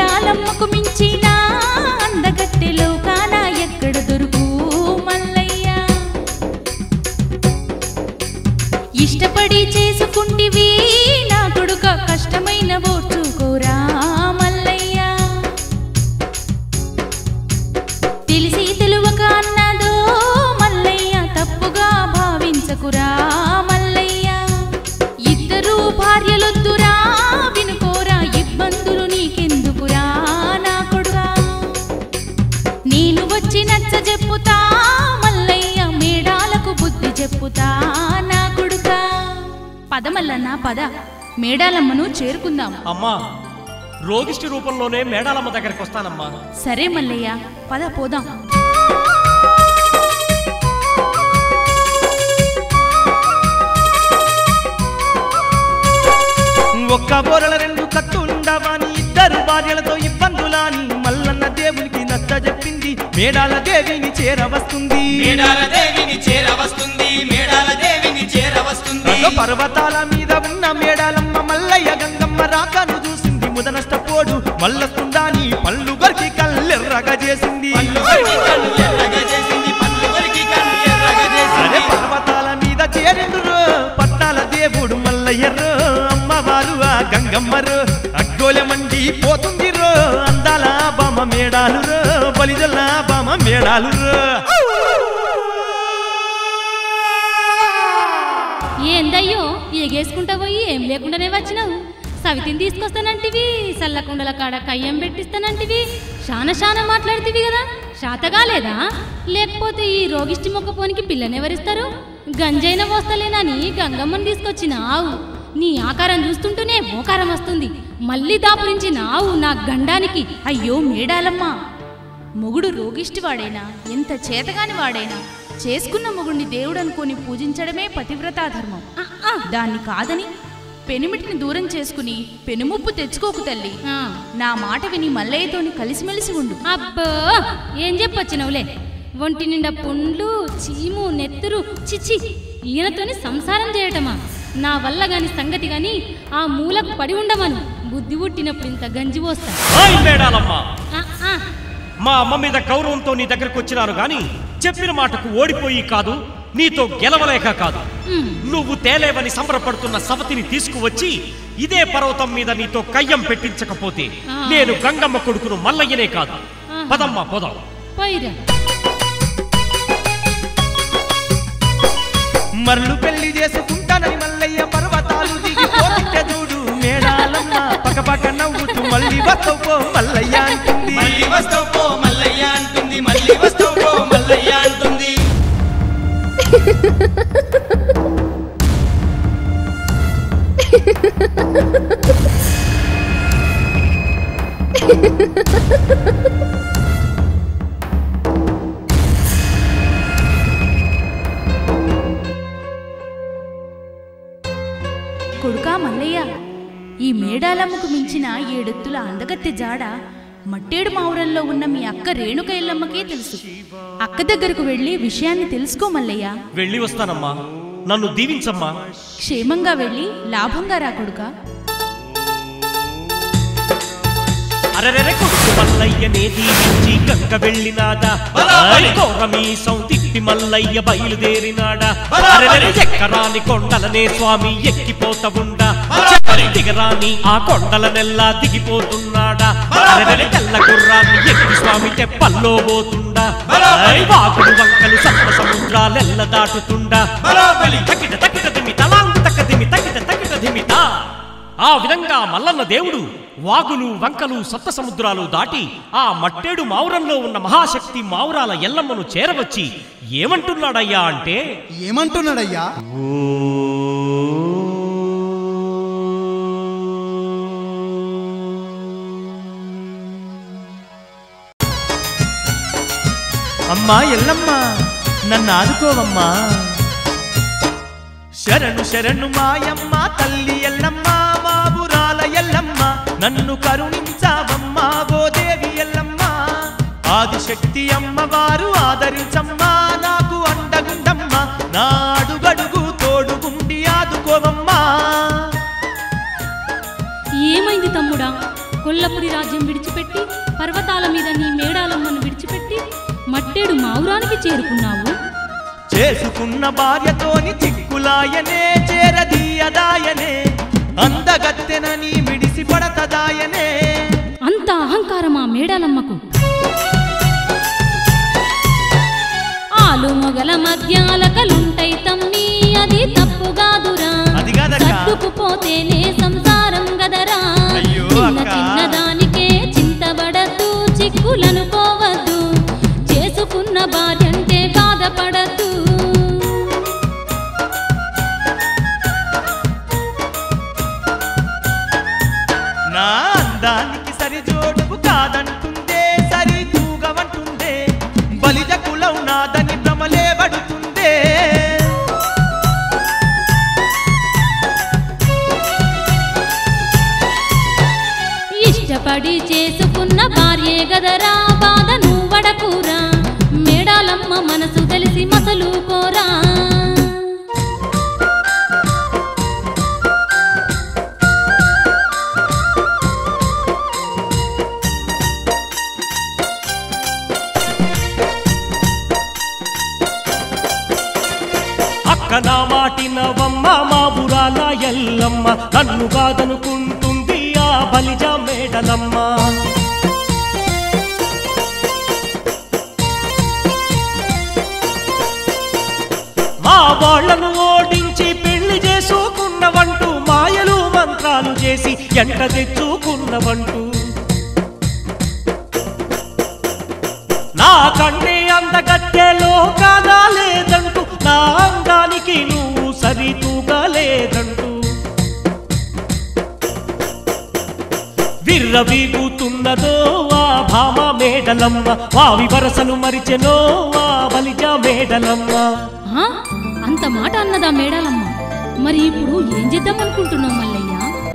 మేడాలమ్మకు మించిన అందగత్తె లోకాన ఎక్కడ దొరుకు మల్లయ్య ఇష్టపడి చేసుకుంటివి నా కొడుక కష్టమైన ఓర్చుకోరా మల్లయ్య తెలిసి తెలువక అన్నదో మల్లయ్య తప్పుగా భావించకురా మల్లయ్య ఇద్దరు భార్యలొద్దురా వినుకోరా ఇబ్బందులు నీకెందుకురా నా కొడుకా నేను వచ్చి నచ్చ చెప్పుతా మల్లయ్య మేడాలకు బుద్ధి చెప్పుతా నా కొడుకా పద మల్లన్న పద మేడాలమ్మను చేరుకుందాం అమ్మా రోగిష్టి రూపంలోనే మేడాలమ్మ దగ్గరికి వస్తానమ్మా సరే మల్లయ్య పద పోదాం ఒక్క బోరల రెండు కత్తులుండవని ఇద్దరు భార్యలతో ఇబ్బందులాని మల్లన్న దేవునికి నచ్చ చెప్పింది మేడాల దేవిని చేరవస్తుంది మేడాల దేవిని చేరవస్తుంది మేడాల దేవిని చేరవస్తుంది అగో పర్వతాల మీద ఉన్న మేడాలమ్మ మల్లయ్య గంగమ్మ రాకను చూసింది ముదనష్టపోడు మల్లస్తుందాని పళ్ళు గరికి కల్లెర్రగా చేసింది పళ్ళు కొరికి కళ్ళు ఎర్రగా చేసింది పళ్ళు కొరికి కళ్ళు ఎర్రగా అరే చేసింది పర్వతాల మీద చేరిండ్రు పట్టాల దేవుడు మల్లయ్యరు అమ్మవారు ఆ గంగమ్మరు అగ్గోలె మండి పోతుంది రో అందాల బామ మేడాలు రో బలిజల్ల బామ మేడాలు రో ఏందయ్యో ఎగేసుకుంటా పోయి ఏం లేకుండానే వచ్చినావు సవితిని తీసుకొస్తానంటివి సల్లకుండల కాడ కయ్యం పెట్టిస్తానంటివి శాన శాన మాట్లాడుతీవి కదా శాతగా లేదా లేకపోతే ఈ రోగిష్టి మొక్క పోనికి పిల్లనెవరిస్తారు గంజైన పోస్తలేనని గంగమ్మని తీసుకొచ్చిన ఆవు నీ ఆకారం చూస్తుంటూనే మోకారం వస్తుంది మళ్ళీ దాపురించి ఆవు నా గండానికి అయ్యో మేడాలమ్మ మొగుడు రోగిష్టి వాడైనా ఎంత చేతగాని వాడైనా చేసుకున్న మొగుడిని దేవుడు అనుకొని పూజించడమే పతివ్రతా ధర్మం ఆ, ఆ, దాన్ని కాదని పెనిమిటిని దూరం చేసుకుని పెనుముప్పు తెచ్చుకోకు తల్లి ఆ. నా మాట విని మల్లయ్యతోని కలిసిమెలిసి ఉండు అబ్బో ఏం చెప్పొచ్చినవులే ఒంటి నిండా పుండ్లు చీము నెత్తురు చిచి ఈయనతోని సంసారం చేయటమా నా వల్ల గాని సంగతి గాని ఆ మూలకు పడి ఉండమను బుద్ధి పుట్టినప్పుడు ఇంత గంజి పోస్తా హాయ్ మేడాలమ్మ ఆ, ఆ, మా అమ్మ మీద గౌరవంతో నీ దగ్గరకు వచ్చినాను గాని చెప్పిన మాటకు ఓడిపోయి కాదు నీతో గెలవలేక కాదు ఉమ్, నువ్వు తేలేవని సంబరపడుతున్న సవతిని తీసుకువచ్చి ఇదే పర్వతం మీద నీతో కయ్యం పెట్టించకపోతే ఆ. నేను గంగమ్మ కొడుకును మల్లయ్యనే కాదు ఆహా. పదమ్మా పోదాం పోయిరా మరలు పెళ్లి చేసుకుంటానని మల్లయ్య పర్వతాలు దిగిపోతుంటే చూడు మేడాలమ్మ పక్కపక్క నవ్వుతూ మళ్ళీ వస్తావు మల్లయ్య అంటుంది మళ్ళీ వస్తావు పో మల్లయ్య అంటుంది మళ్ళీ వస్తావు పో మల్లయ్య అంటుంది కొడుకా మల్లయ్య ఈ మేడాలమ్మకు మించిన ఏడెత్తుల అందగత్తె జాడ మట్టేడు మావురంలో ఉన్న మీ అక్క రేణుక ఎల్లమ్మకే తెలుసు అక్క దగ్గరకు వెళ్ళి విషయాన్ని తెలుసుకో మల్లయ్య వెళ్ళి వస్తానమ్మా నన్ను దీవించమ్మా క్షేమంగా వెళ్ళి లాభంగా రా కొడుకా అరరెరె కొడుకు మల్లయ్యనే దీవించి గంగ వెళ్ళినాదా బలాబలి. కోరమీసం తిప్పి మల్లయ్య బయలుదేరినాడా బలాబలి. అరెరెరె ఎక్కరాని కొండలనే స్వామి ఎక్కిపోతవుండా బలాబలి. దిగరాని ఆ కొండల నెల్లా దిగిపోతున్నాడా బలాబలి. అరెరెరె తెల్ల గుర్రాన్ని ఎక్కి స్వామి తెప్పల్లో పోతుండా బలాబలి. ఐ వాకుడు వంకలు సప్త సముద్రాలెల్ల దాటుతుండా బలాబలి. తకిట తకిట దిమి తలాంగు తక్క దిమి తకిట తకిట దిమిత ఆ విధంగా మల్లన్న దేవుడు వాగులు వంకలు సప్త సముద్రాలు దాటి ఆ మట్టేడు మావురంలో ఉన్న మహాశక్తి మావురాల ఎల్లమ్మను చేరవచ్చి ఏమంటున్నాడయ్యా అంటే ఏమంటున్నాడయ్యా అమ్మా ఎల్లమ్మ నన్ను ఆదుకోవమ్మా శరణు శరణు మాయమ్మ తల్లి ఎల్లమ్మ మా బురాల ఎల్లమ్మ నన్ను కరుణించావమ్మా గోదేవి ఎల్లమ్మ ఆదిశక్తి అమ్మవారు ఆదరించమ్మా నాకు అండగుండమ్మ నా అడుగడుగు తోడుగుండి ఆదుకోవమ్మా ఏమైంది తమ్ముడా కొల్లపురి రాజ్యం విడిచిపెట్టి పర్వతాల మీద నీ మేడాలమ్మను విడిచిపెట్టి మట్టేడు మావురానికి చేరుకున్నావు చేసుకున్న భార్యతోని చిక్కులాయనే చేరదీయదాయనే అందగత్తెనని మిడిసి పడతదాయనే అంత అహంకారమా మేడాలమ్మకు ఆలు మొగల మధ్యాలకలుంటై తమ్మి అది తప్పుగాదురా అది కాదక్క. సర్దుకుపోతేనే సంసారం గదరా అయ్యో చిన్న అక్క. చిన్న దానికే చింతబడద్దు చిక్కులనుకోవద్దు చేసుకున్న భార్యంటే బాధపడద్దు నా అందానికి సరి జోడుకు కాదంటుందే సరి తూగవంటుందే బలిజ కులం నాదని భ్రమలే పడుతుందే ఇష్టపడి చేసుకున్న భార్యే గదరా బాధ నువ్వడకురా మేడాలమ్మ మనసు తెలిసి మసలు కోరా అక్క నా మాటినవమ్మ మా బురాల ఎల్లమ్మ నన్ను కాదనుకుంటుంది ఆ బలిజ మేడలమ్మ మా వాళ్ళను ఓడించి పెళ్లి చేసుకున్నవంటూ మాయలు మంత్రాలు చేసి ఎంట తెచ్చుకున్నవంటూ నా కంటే అందగత్తెలో కాదా లేదంటూ నా అందానికి నువ్వు సరితూగలేదంటూ విర్రవీగుతున్నదో ఆ భామ మేడలమ్మ వావి వరసలు మరిచెనో ఆ బలిజ మేడలమ్మ ఆ? అంత మాట అన్నదా మేడాలమ్మ మరి ఇప్పుడు ఏం చేద్దాం అనుకుంటున్నావు మల్లయ్య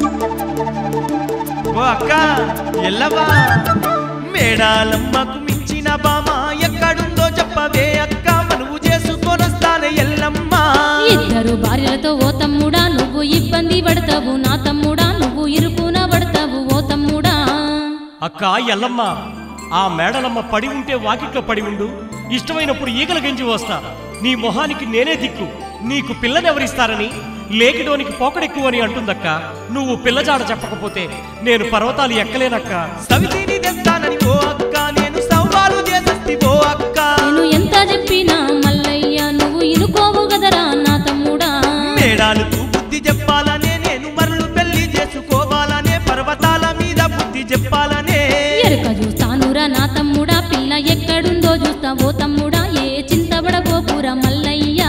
ఓ అక్క ఎల్లవా మేడాలమ్మకు మించిన బామ ఎక్కడుందో చెప్పవే అక్క మనువు చేసుకొనొస్తానే ఎల్లమ్మ ఇద్దరు భార్యలతో ఓ తమ్ముడా నువ్వు ఇబ్బంది పడతావు నా తమ్ముడా నువ్వు ఇరుకున పడతావు ఓ తమ్ముడా అక్క ఎల్లమ్మ ఆ మేడలమ్మ పడి ఉంటే వాకిట్లో పడి ఉండు ఇష్టమైనప్పుడు ఈగల గెంజి వస్తా నీ మొహానికి నేనే దిక్కు నీకు పిల్లనెవరిస్తారని లేకిడోనికి పోకడెక్కువని అంటుందక్క నువ్వు పిల్లజాడ చెప్పకపోతే నేను పర్వతాలు ఎక్కలేనక్క సవితిని తెస్తానని ఓ అక్క నేను సవాలు చేసొస్తి ఓ అక్క నేను ఎంత చెప్పినా మల్లయ్య నువ్వు ఇనుకోవు గదరా నా తమ్ముడా మేడాలకు బుద్ధి చెప్పాలనే నేను మరలు పెళ్లి చేసుకోవాలనే పర్వతాల మీద బుద్ధి చెప్పాలనే ఎరుక చూస్తానురా నా తమ్ముడా పిల్ల ఎక్కడుందో చూస్తా ఓ తమ్ముడా ఏ చింతబడబోకురా మల్లయ్య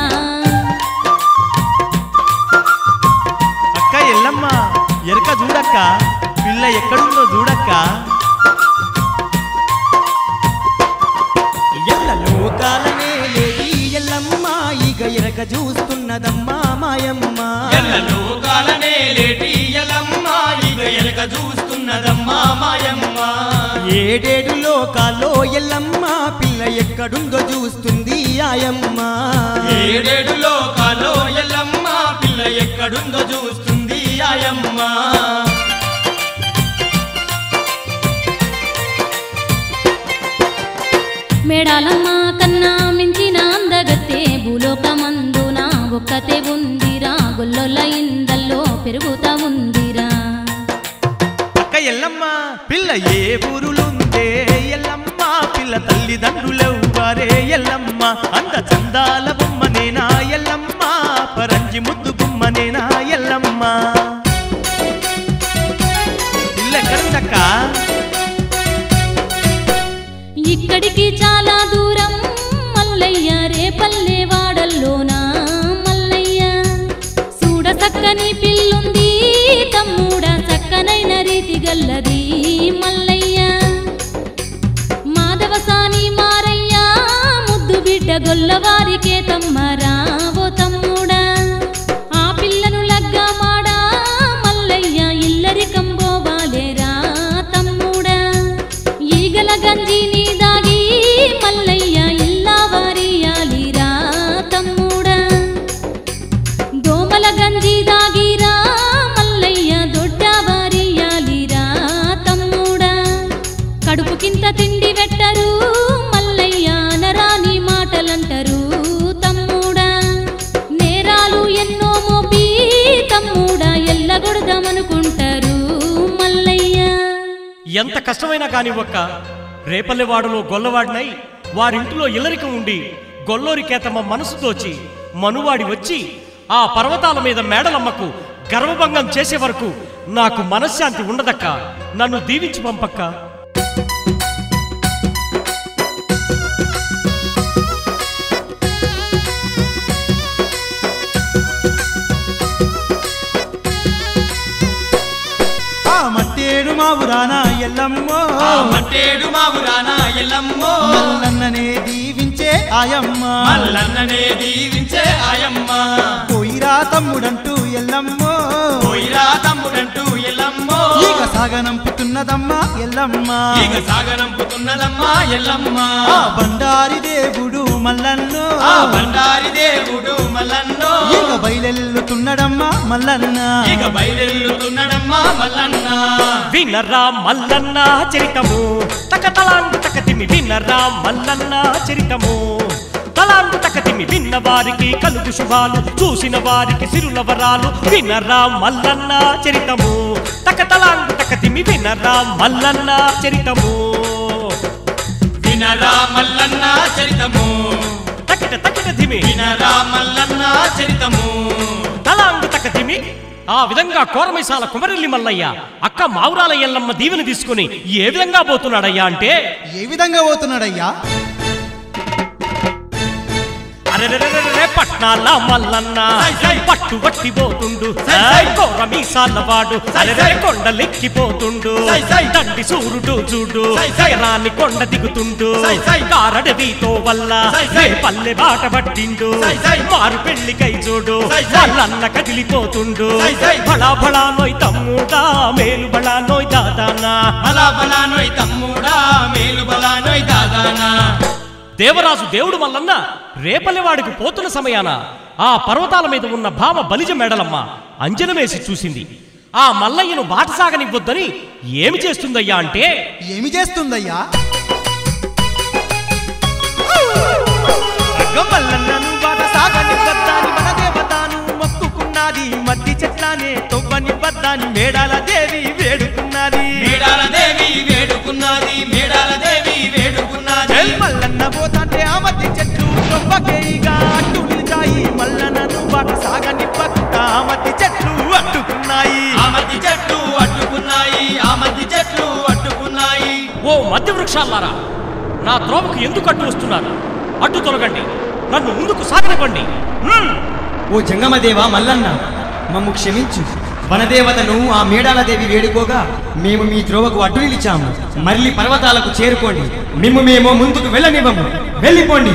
అక్క ఎల్లమ్మ ఎరక చూడక్క పిల్ల ఎక్కడుందో చూడక్క ఎల్ల లోకాలనే లేడి ఎల్లమ్మ ఇక ఎరక చూస్తున్నదమ్మా మాయమ్మ ఎల్ల లోకాలనే లేటి ఎల్లమ్మ ఇక ఎరక చూస్తున్నదమ్మా మాయమ్మ ఏడేడు లోకాల్లో ఎల్లమ్మ పిల్ల ఎక్కడుందో చూస్తుంది ఆయమ్మ ఏడేడు లోకాల్లో ఎల్లమ్మ పిల్ల ఎక్కడుందో చూస్తుంది ఆయమ్మ మేడాలమ్మ కన్నా మించిన అందగత్తే భూలోకమందున ఒక్కతే ఉందిరా గొల్లొల్ల ఇందల్లో పెరుగుతా ఉందిరా అక్క ఎల్లమ్మ పిల్ల ఏ ఊరులుందే ఎల్లమ్మ పిల్ల తల్లిదండ్రులెవ్వరే ఎల్లమ్మ అంత చందాల బొమ్మనేనా ఎల్లమ్మ పరంజి ముద్దు బొమ్మనేనా ఎల్లమ్మ పిల్ల ఎక్కడుందక్క ఇక్కడికి చాలా దూరం మల్లయ్య రేపల్లె వాడల్లోనా మల్లయ్య చూడ చక్కని పిల్లుంది తమ్ముడ చక్కనైన రీతి గల్లది మల్లయ్య మాధవసాని మారయ్య ముద్దు బిడ్డ గొల్లవారికే తమ్మరా ఓ తమ్ముడా ఆ పిల్లను లగ్గమాడా మల్లయ్య ఇల్లరికం పోవాలేరా తమ్ముడా ఈగల గంజిని దాగి మల్లయ్య ఇల్లా వారియాలిరా తమ్ముడా దోమల గంజి దాగిరా మల్లయ్య దొడ్డ వారియాలిరా తమ్ముడా ఎంత కష్టమైనా కాని ఒక్క రేపల్లెవాడలో గొల్లవాడినై వారింటిలో ఇల్లరికం ఉండి గొల్లోరికేతమ్మ మనసు దోచి మనువాడి వచ్చి ఆ పర్వతాల మీద మేడలమ్మకు గర్వభంగం చేసే వరకు నాకు మనశ్శాంతి ఉండదక్క నన్ను దీవించి పంపక్క ఆ మట్టేడు మా ఊరాన ఎల్లమ్మో ఆ మట్టేడు మా ఊరాన ఎల్లమ్మో మల్లన్ననే దీవించే ఆయమ్మ మల్లన్ననే దీవించే ఆయమ్మ పోయిరా తమ్ముడంటూ ఎల్లమ్మో పోయిరా తమ్ముడంటూ ఎల్లమ్మో ఈగ సాగనంపుతున్నదమ్మా ఎల్లమ్మ ఈగ సాగనంపుతున్నదమ్మా ఎల్లమ్మ ఆ బండారి దేవుడు మల్లన్నో ఆ బండారి దేవుడు మల్లన్నో ఈగ బయలెల్లుతున్నడమ్మా మల్లన్న ఈగ బయలుతున్నాడమ్మా మల్లన్న వినరా మల్లన్న చరితము తక తలాంగు తకతిమి వినరా మల్లన్న చరితము తలాంగు తకతిమి విన్న వారికి కలుగు శుభాలు చూసిన వారికి సిరుల వరాలు వినరా మల్లన్న చరితము తక తలాంగు తకతిమి వినరా మల్లన్న చరితము వినరా మల్లన్న చరితము తకిట తకిట ధిమి వినరా మల్లన్న చరితము తలాంగు తకతిమి ఆ విధంగా కోరమైసాల కుమరెల్లి మల్లయ్య అక్క మావురాల ఎల్లమ్మ దీవెని తీసుకుని ఏ విధంగా పోతున్నాడయ్యా అంటే ఏ విధంగా పోతున్నాడయ్యా అరెరెరెరెరె పట్నాల మల్లన్న సై, సై. పట్టు వట్టి పోతుండు సై, సై. కోర మీసాల వాడు సై, అరెరె సై. కొండలెక్కిపోతుండు సై, సై. దండి సూరుడు చూడు సై, సై. రాని కొండ దిగుతుండు సై, సై. కారడవితో వల్ల సై, సై. ఏ పల్లె బాట పట్టిండు సై, సై. మారు పెళ్లికై చూడు సై, సై. వాళ్ళన్న కదిలిపోతుండు సై, సై. బళా బళా నోయ్ తమ్ముడా మేలు బళా నోయ్ దాదానా బలా బలా నోయ్ తమ్ముడా మేలు బలా నోయ్ దాదానా దేవరాజు దేవుడు మల్లన్న రేపల్లెవాడికి పోతున్న సమయాన ఆ పర్వతాల మీద ఉన్న భామ బలిజ మెడలమ్మ అంజనం వేసి చూసింది ఆ మల్లయ్యను బాట సాగనివ్వొద్దని ఏమి చేస్తుందయ్యా అంటే ఏమి చేస్తుందయ్యా మల్లన్నను బాట సాగని బద్దాని మన దేవతాను మొక్కుకున్నది మట్టి చెట్లానే తొవ్వని బద్దాని మేడాల దేవి వేడుకున్నది మేడాల దేవి వేడుకున్నది మేడాల దేవి వేడుకున్నది జై మల్లన్న పోతాంటే ఆ మట్టి చెట్లు తొవ్వకేయిగా అడ్డు నిలిచాయి మల్లన్నను బాట సాగని పక్క ఆ మట్టి చెట్లు అడ్డుకున్నాయి ఆ మధ్య చెట్లు అడ్డుకున్నాయి ఆ మధ్య చెట్లు అడ్డుకున్నాయి ఓ మధ్య వృక్షాలారా నా త్రోవకు ఎందుకు అడ్డు వస్తున్నారు అడ్డు తొలగండి నన్ను ముందుకు సాగనివ్వండి హ్మ్. ఓ జంగమదేవ మల్లన్న మమ్ము క్షమించు వనదేవతను ఆ మేడాలదేవి వేడుకోగా మేము మీ త్రోవకు అడ్డు నిలిచాము మళ్ళీ పర్వతాలకు చేరుకోండి మేము మేము ముందుకు వెళ్ళనివ్వము వెళ్ళిపోండి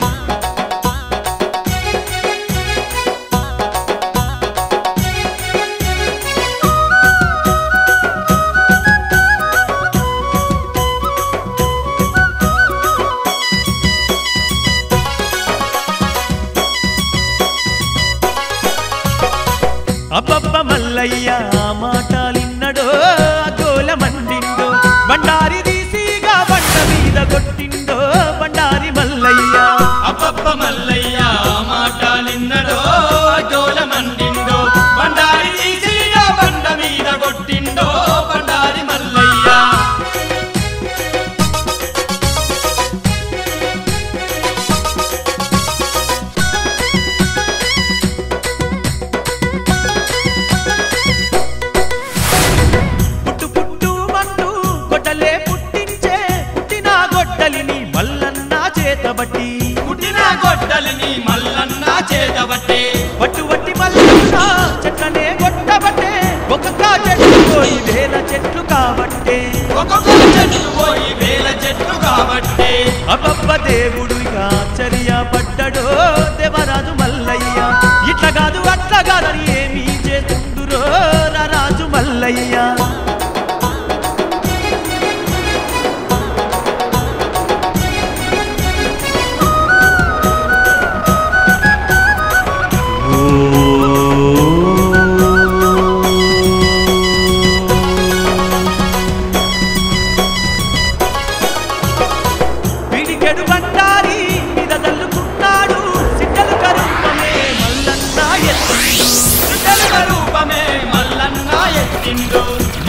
అబ్బబ్బ మల్లయ్య ఆ మాటలిన్నడో అగోల మండిండో బండారి తీసిగా బండ మీద కొట్టిండో బండారి మల్లయ్య అప్పప్ప మల్లయ్య ఆ మాట నిన్నడో డోల మండిండో బండారి తీసిగా బండ మీద కొట్టిండో బండారి మల్లయ్య పుట్టు పుట్టు మంటూ గొడ్డలే పుట్టించే పుట్టిన గొడ్డలిని మల్లన్న చేతబట్టి పుట్టిన గొడ్డలిని మల్లన్న చేతబట్టే పట్టు వట్టి మల్లన్న చెట్లనే గొట్టబట్టే ఒక్కొక్క చెట్టు పోయి వేల చెట్లు కాబట్టే ఒక్కొక్క చెట్టు పోయి వేల చెట్లు కాబట్టే అబ్బబ్బ దేవుడు ఇక ఆశ్చర్యపడ్డడో దేవరాజు మల్లయ్య ఇట్లా కాదు అట్లా కాదని ఏమీ చేస్తుండురో రా రాజు మల్లయ్య పిడికెడు బండారి మీద తల్లుకున్నాడు సిట్టలు కరుపమే మల్లన్న ఎత్తిండు సుందర రూపమే మల్లన్న ఎత్తిండు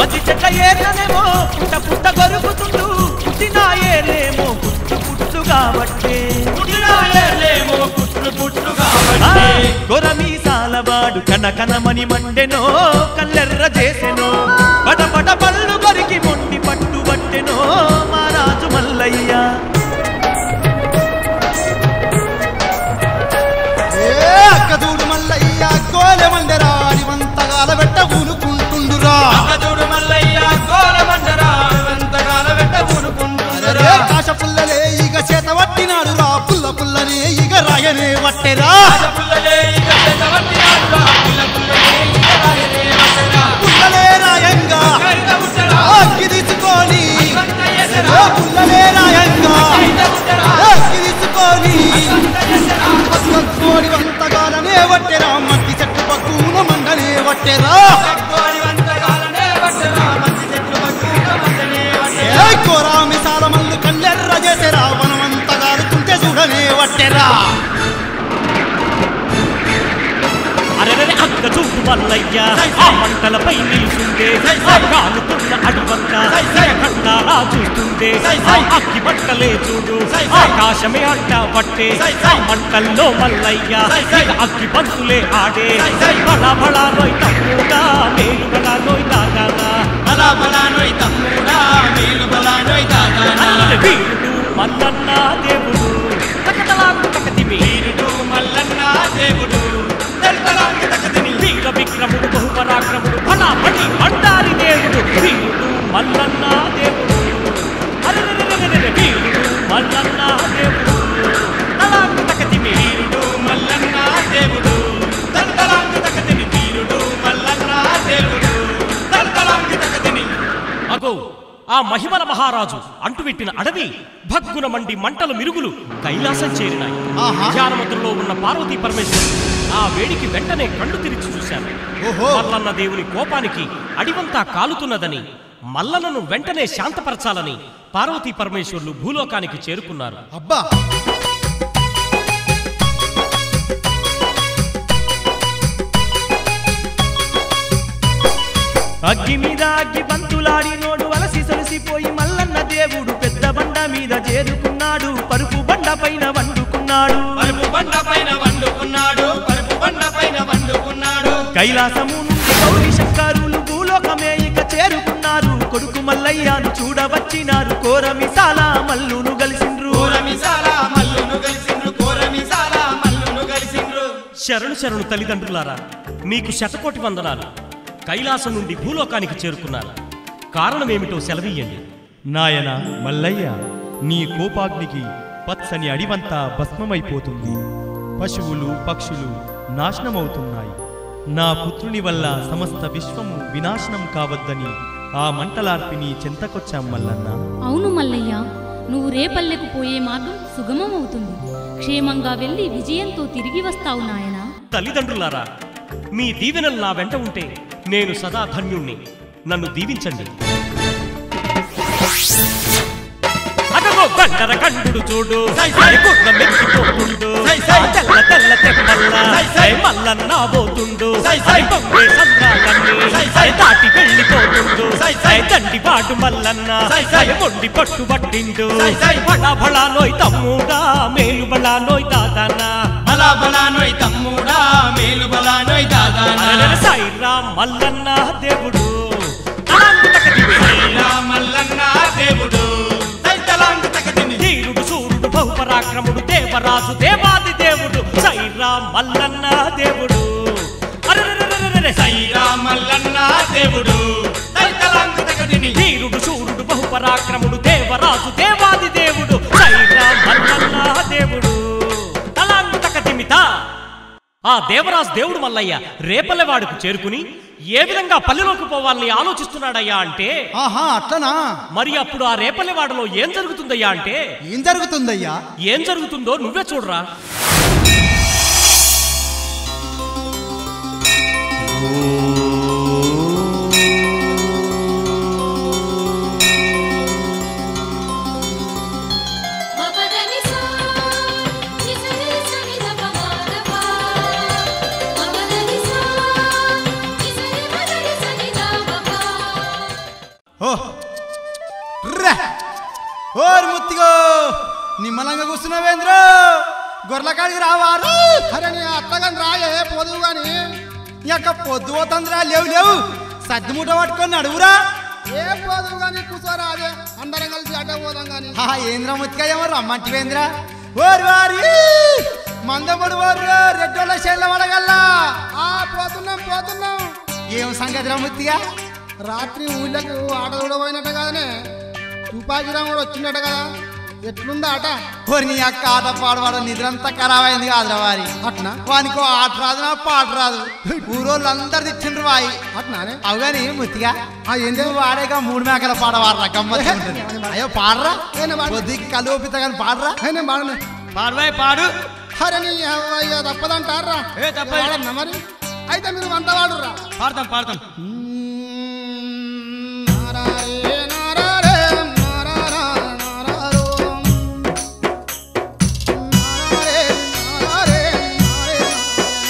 కాబట్టే పుట్టిన ఏర్లేమో పుట్లు పుట్లు ఆ, కాబట్టి కొరమీసాలవాడు కనకనమని మండెనో కల్లెర్ర చేసెనో పటపట పళ్ళు కొరికి మొండి పట్టు పట్టెనో మా రాజు మల్లయ్య ఏ అక్కదూడు మల్లయ్య కోలె మండెరా అడివంతగాల వెట్ట ఊనుకుంటుండురా అక్కదుడు మల్లయ్య కోలమండరా ఎంతకాల వెంట ఊరుకుంటుండరా అరే కాశ పుల్లలే ఇక చేత పట్టినాడు రా పుల్ల పుల్లనే ఇక రాయనే వట్టెరా పుల్లలే ఇక చేత పట్టినాడురా, పిల్ల పుల్లలే ఇక రాయనే వట్టెరా. పుల్లలే రాయంగా కైత ఉట్టరా, అక్కి తీసుకొని అంత ఎసరా, ఏ పుల్లలే రాయంగా కైత ఉట్టరా, అక్కి తీసుకొని అంత ఎసరా. కోడి వంతగాలనే వట్టెరా మట్టి చెట్టు పక్కున మండనే వట్టెరా తక్కువని వంతకాలనే వట్టెరా, మంచి చెట్లు పక్కన మందనే వట్టెరా. ఏ కోరా మిసాల మల్లు కళ్ళెర్ర చేసెరా వనమంతగాలుతుంటే చూడనే వట్టెరా అరెరె అక్క చూపు మల్లయ్య ఆ మంటలపై నిలుచుండే ఆ కాలుతున్న అడివంత కన్నారా చూస్తుండే ఆ అక్కి బట్టలే చూడు ఆకాశమే అడ్డ పట్టే ఆ మంటల్లో మల్లయ్య ఇక అక్కి బంతులే ఆడే బల బల నోయ్ తమ్ముడా మేలు బల నోయ్ దాదానా బలా బలా నోయ్ తమ్ముడా, మేలు బలా నోయ్ తాతానా. అల్లరి వీరుడు మల్లన్న దేవుడు తకతలాకు తకతిమి వీరుడు మల్లన్న దేవుడు దళితలాంగి తకదిని. వీర విక్రముడు బహుపరాక్రముడు ఫలాపటి అంటారి దేవుడు వీరుడు మల్లన్న దేవుడు అరెరెరెరెరెరె వీరుడు మల్లన్న దేవుడు తలాకు తకతిమి వీరుడు మల్లన్న దేవుడు దళితలాంగి తకదిని. వీరుడు మల్లన్న దేవుడు దళితలాంగి తకదిని. అగో ఆ మహిమల మహారాజు అంటువెట్టిన అడవి భగ్గున మండి మంటలు మిరుగులు కైలాసం చేరినాయి ఆహా. ధ్యానముద్రలో ఉన్న పార్వతీ పరమేశ్వరుడు ఆ వేడికి వెంటనే కళ్ళు తెరిచి చూశాను ఓహో. మల్లన్న దేవుని కోపానికి అడివంతా కాలుతున్నదని మల్లన్నను వెంటనే శాంతపరచాలని పార్వతీ పరమేశ్వరులు భూలోకానికి చేరుకున్నారు అబ్బా అగ్గి మీద అగ్గి బంతులాడి నోడు అలసి సొలిసిపోయి మల్లన్న దేవుడు పెద్ద బండ మీద చేరుకున్నాడు పరుపు బండ పైన వండుకున్నాడు పరుపు బండ పైన వండుకున్నాడు పరుపు బండ పైన వండుకున్నాడు కైలాసము నుండి గౌరీ శంకరులు భూలోకమే ఇక చేరుకున్నారు కొడుకు మల్లయ్యను చూడవచ్చినారు కోరమిసాల మల్లును గలిసిండ్రు కోరమిసాల మల్లును కలిసిండ్రు కోరమిసాల మల్లును కలిసిండ్రు శరణు శరణు తల్లిదండ్రులారా మీకు శతకోటి వందనాలు కైలాసం నుండి భూలోకానికి చేరుకున్నారు కారణమేమిటో సెలవీయండి నాయన మల్లయ్య నీ కోపాగ్నికి పచ్చని అడివంతా భస్మమైపోతుంది పశువులు పక్షులు నాశనమవుతున్నాయి నా పుత్రుని వల్ల సమస్త విశ్వము వినాశనం కావద్దని ఆ మంటలార్పిని చెంతకొచ్చాం మల్లన్న అవును మల్లయ్య నువ్వు రేపల్లెకు పోయే మార్గం సుగమం అవుతుంది క్షేమంగా వెళ్ళి విజయంతో తిరిగి వస్తావు నాయనా తల్లిదండ్రులారా మీ దీవెనలు నా వెంట ఉంటే నేను సదా ధన్యుణ్ణి నన్ను దీవించండి అదగో బండర కండుడు చూడు అది గుర్రం మెచ్చిపోతుండు తెల్ల తెల్ల తెమ్మల్ల ఐ మల్లన్న పోతుండు ఐ పొంగే సంద్రాలన్నీ ఐ దాటి వెళ్ళిపోతుండు ఐ దండి పాటు మల్లన్న ఐ మొండి పట్టు పట్టిండు బడా బడా లోయ్ తమ్ముడా మేలు బడా లోయ్ దాదానా బలా బలా నోయ్ తమ్ముడా మేలు బలా నోయ్ దాదానా అరెరె సాయిరాం మల్లన్న దేవుడు అలాంటి తకదిమి. శ్రీరా మల్లన్న దేవుడు దళితలాంగి తకదిని ధీరుడు సూర్యుడు బహుపరాక్రముడు దేవరాజు దేవాది దేవుడు సైరాం మల్లన్న దేవుడు అరెరెరెరెరెరె. శ్రీరా మల్లన్న దేవుడు దళితలాంగి తకదిని ధీరుడు సూర్యుడు బహుపరాక్రముడు దేవరాజు దేవాది దేవుడు సైరాం మల్లన్న దేవుడు తలాంగు తకదిమిత ఆ దేవరాజు దేవుడు మల్లయ్య రేపల్లెవాడుకు చేరుకుని ఏ విధంగా పల్లెలోకి పోవాలని ఆలోచిస్తున్నాడయ్యా అంటే ఆహా అట్లనా మరి అప్పుడు ఆ రేపల్లెవాడలో ఏం జరుగుతుందయ్యా అంటే ఏం జరుగుతుందయ్యా ఏం జరుగుతుందో నువ్వే చూడరా మపదనిసా నిసని సని దపమాదపా మపదనిసా నిసని మదని సని దపమా ఓ ర్రా. ఓర్ ముత్తిగో నిమ్మలంగా కూర్చున్నావేంద్ర గొర్రెల కాడికి రావారు అరే నీ అత్తగాని రాయే పొదువు గాని నీ యొక్క పొద్దు పోతుందిరా లేవు లేవు సర్దుమూట పట్టుకొని నడువురా ఏ పోదు కానీ కూర్చోరా అదే అందరం కలిసి అడ్డ పోదాం కానీ ఆ ఏంద్ర ముత్తిగా ఏమో రమ్మంటివేంద్ర ఓరి వారి మందపడు వారు రెడ్డోళ్ళ శైల వడగల్లా ఆ పోతున్నాం పోతున్నాం ఏం సంగతి రా ముత్తిగా రాత్రి ఊళ్ళకు ఆట చూడబోయినట్టు కదనే తుపాకీ రామ్ కూడా వచ్చిందట కదా ఎట్లుందా ఆట ఓరి నీ అక్క ఆట పాడవాడు నిద్రంతా ఖరాబ్ అయింది కాదురా వారి అట్నా వానికి ఆట రాదు నా పాట రాదు ఊరోళ్ళు అందరు తిట్టిండ్రు వాయి అట్నానే అవుగాని ముత్తిగా ఆ ఏంది నువ్వు వాడేగా మూడు మేకల పాట వాడరా గమ్మత్తు ఉంటుంది. అయ్యో పాడరా ఏనా పాడు. కొద్దిగా కలుపిత కానీ పాడరా ఏ నేను పాడనే పాడవాయి పాడు అరే నీ అయ్యో తప్పదంటారా ఏ తప్పదు. వాడన్నా మరి అయితే మీరు వంట వాడురా పాడతాం పాడతాం నారారే నారారే నారారా నారారో. నారారే నారారే నారే నారే.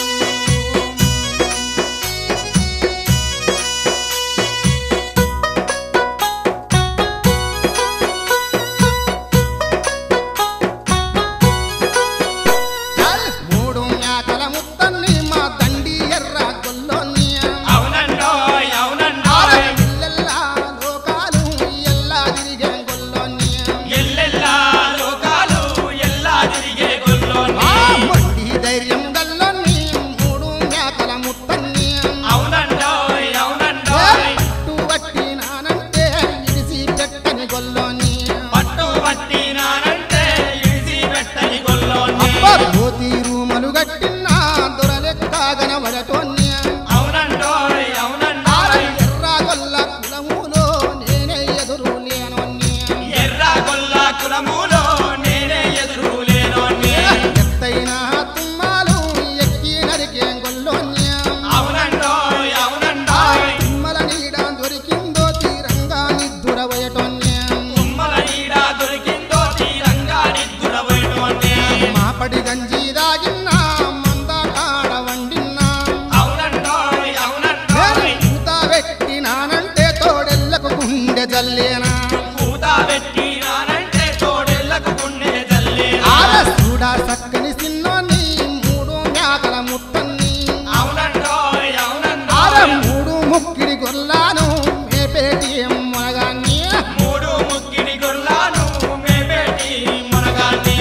చల్ మూడు మేకల ముత్తన్ని మా దండి ఎర్ర గొల్లోని అవునండో అవునండో ఇల్లెల్లా లోకాలు ఎల్లా తిరిగే గొల్లోని ఎల్లెల్లా లోకాలు ఎల్లా తిరిగే గొల్లోని ఆ మొండి ధైర్యం గల్లోని మూడు మేకల ముత్తన్ని అవునండో అవునండో పట్టు వట్టి నానంటే ఇడిసి పెట్టని గొల్లోని పట్టు పట్టినానంటే ఇడిసి పెట్టని గొల్లోని జ్యోతి రూమలు గట్టిన దొరలెక్క గనబడటోని అవునండో అవునండో ఎర్ర గొల్ల కులములో నేనే ఎదురు లేనోని ఎర్ర గొల్ల కులములో నేనే ఎదురు లేనోని ఎత్తైన తుమ్మాలు ఎక్కి నరికే గొల్లోని అవునండో అవునండో తుమ్మల నీడ దొరికిందో తీరంగా నిద్దురవయటోని తుమ్మల నీడ దొరికిందో తీరంగా నిద్దురపోయినోని మాపడి గంజి దాగిన్నా మంద కాడ వండిన్నా అవునండో అవునండో పూత పెట్టినానంటే తోడెల్లకు గుండె జల్లేనా పూత పెట్టినానంటే తోడెళ్ళకు గుండె జల్లే ఆర చూడా చక్కని సిన్నోని మూడు మేకల ముత్తన్ని అవునండో అవునండో ఆర మూడు ముక్కిడి గొల్లాను మేపేటి మొనగాన్ని మూడు ముక్కిడి గొల్లాను మేపేటి మునగాన్ని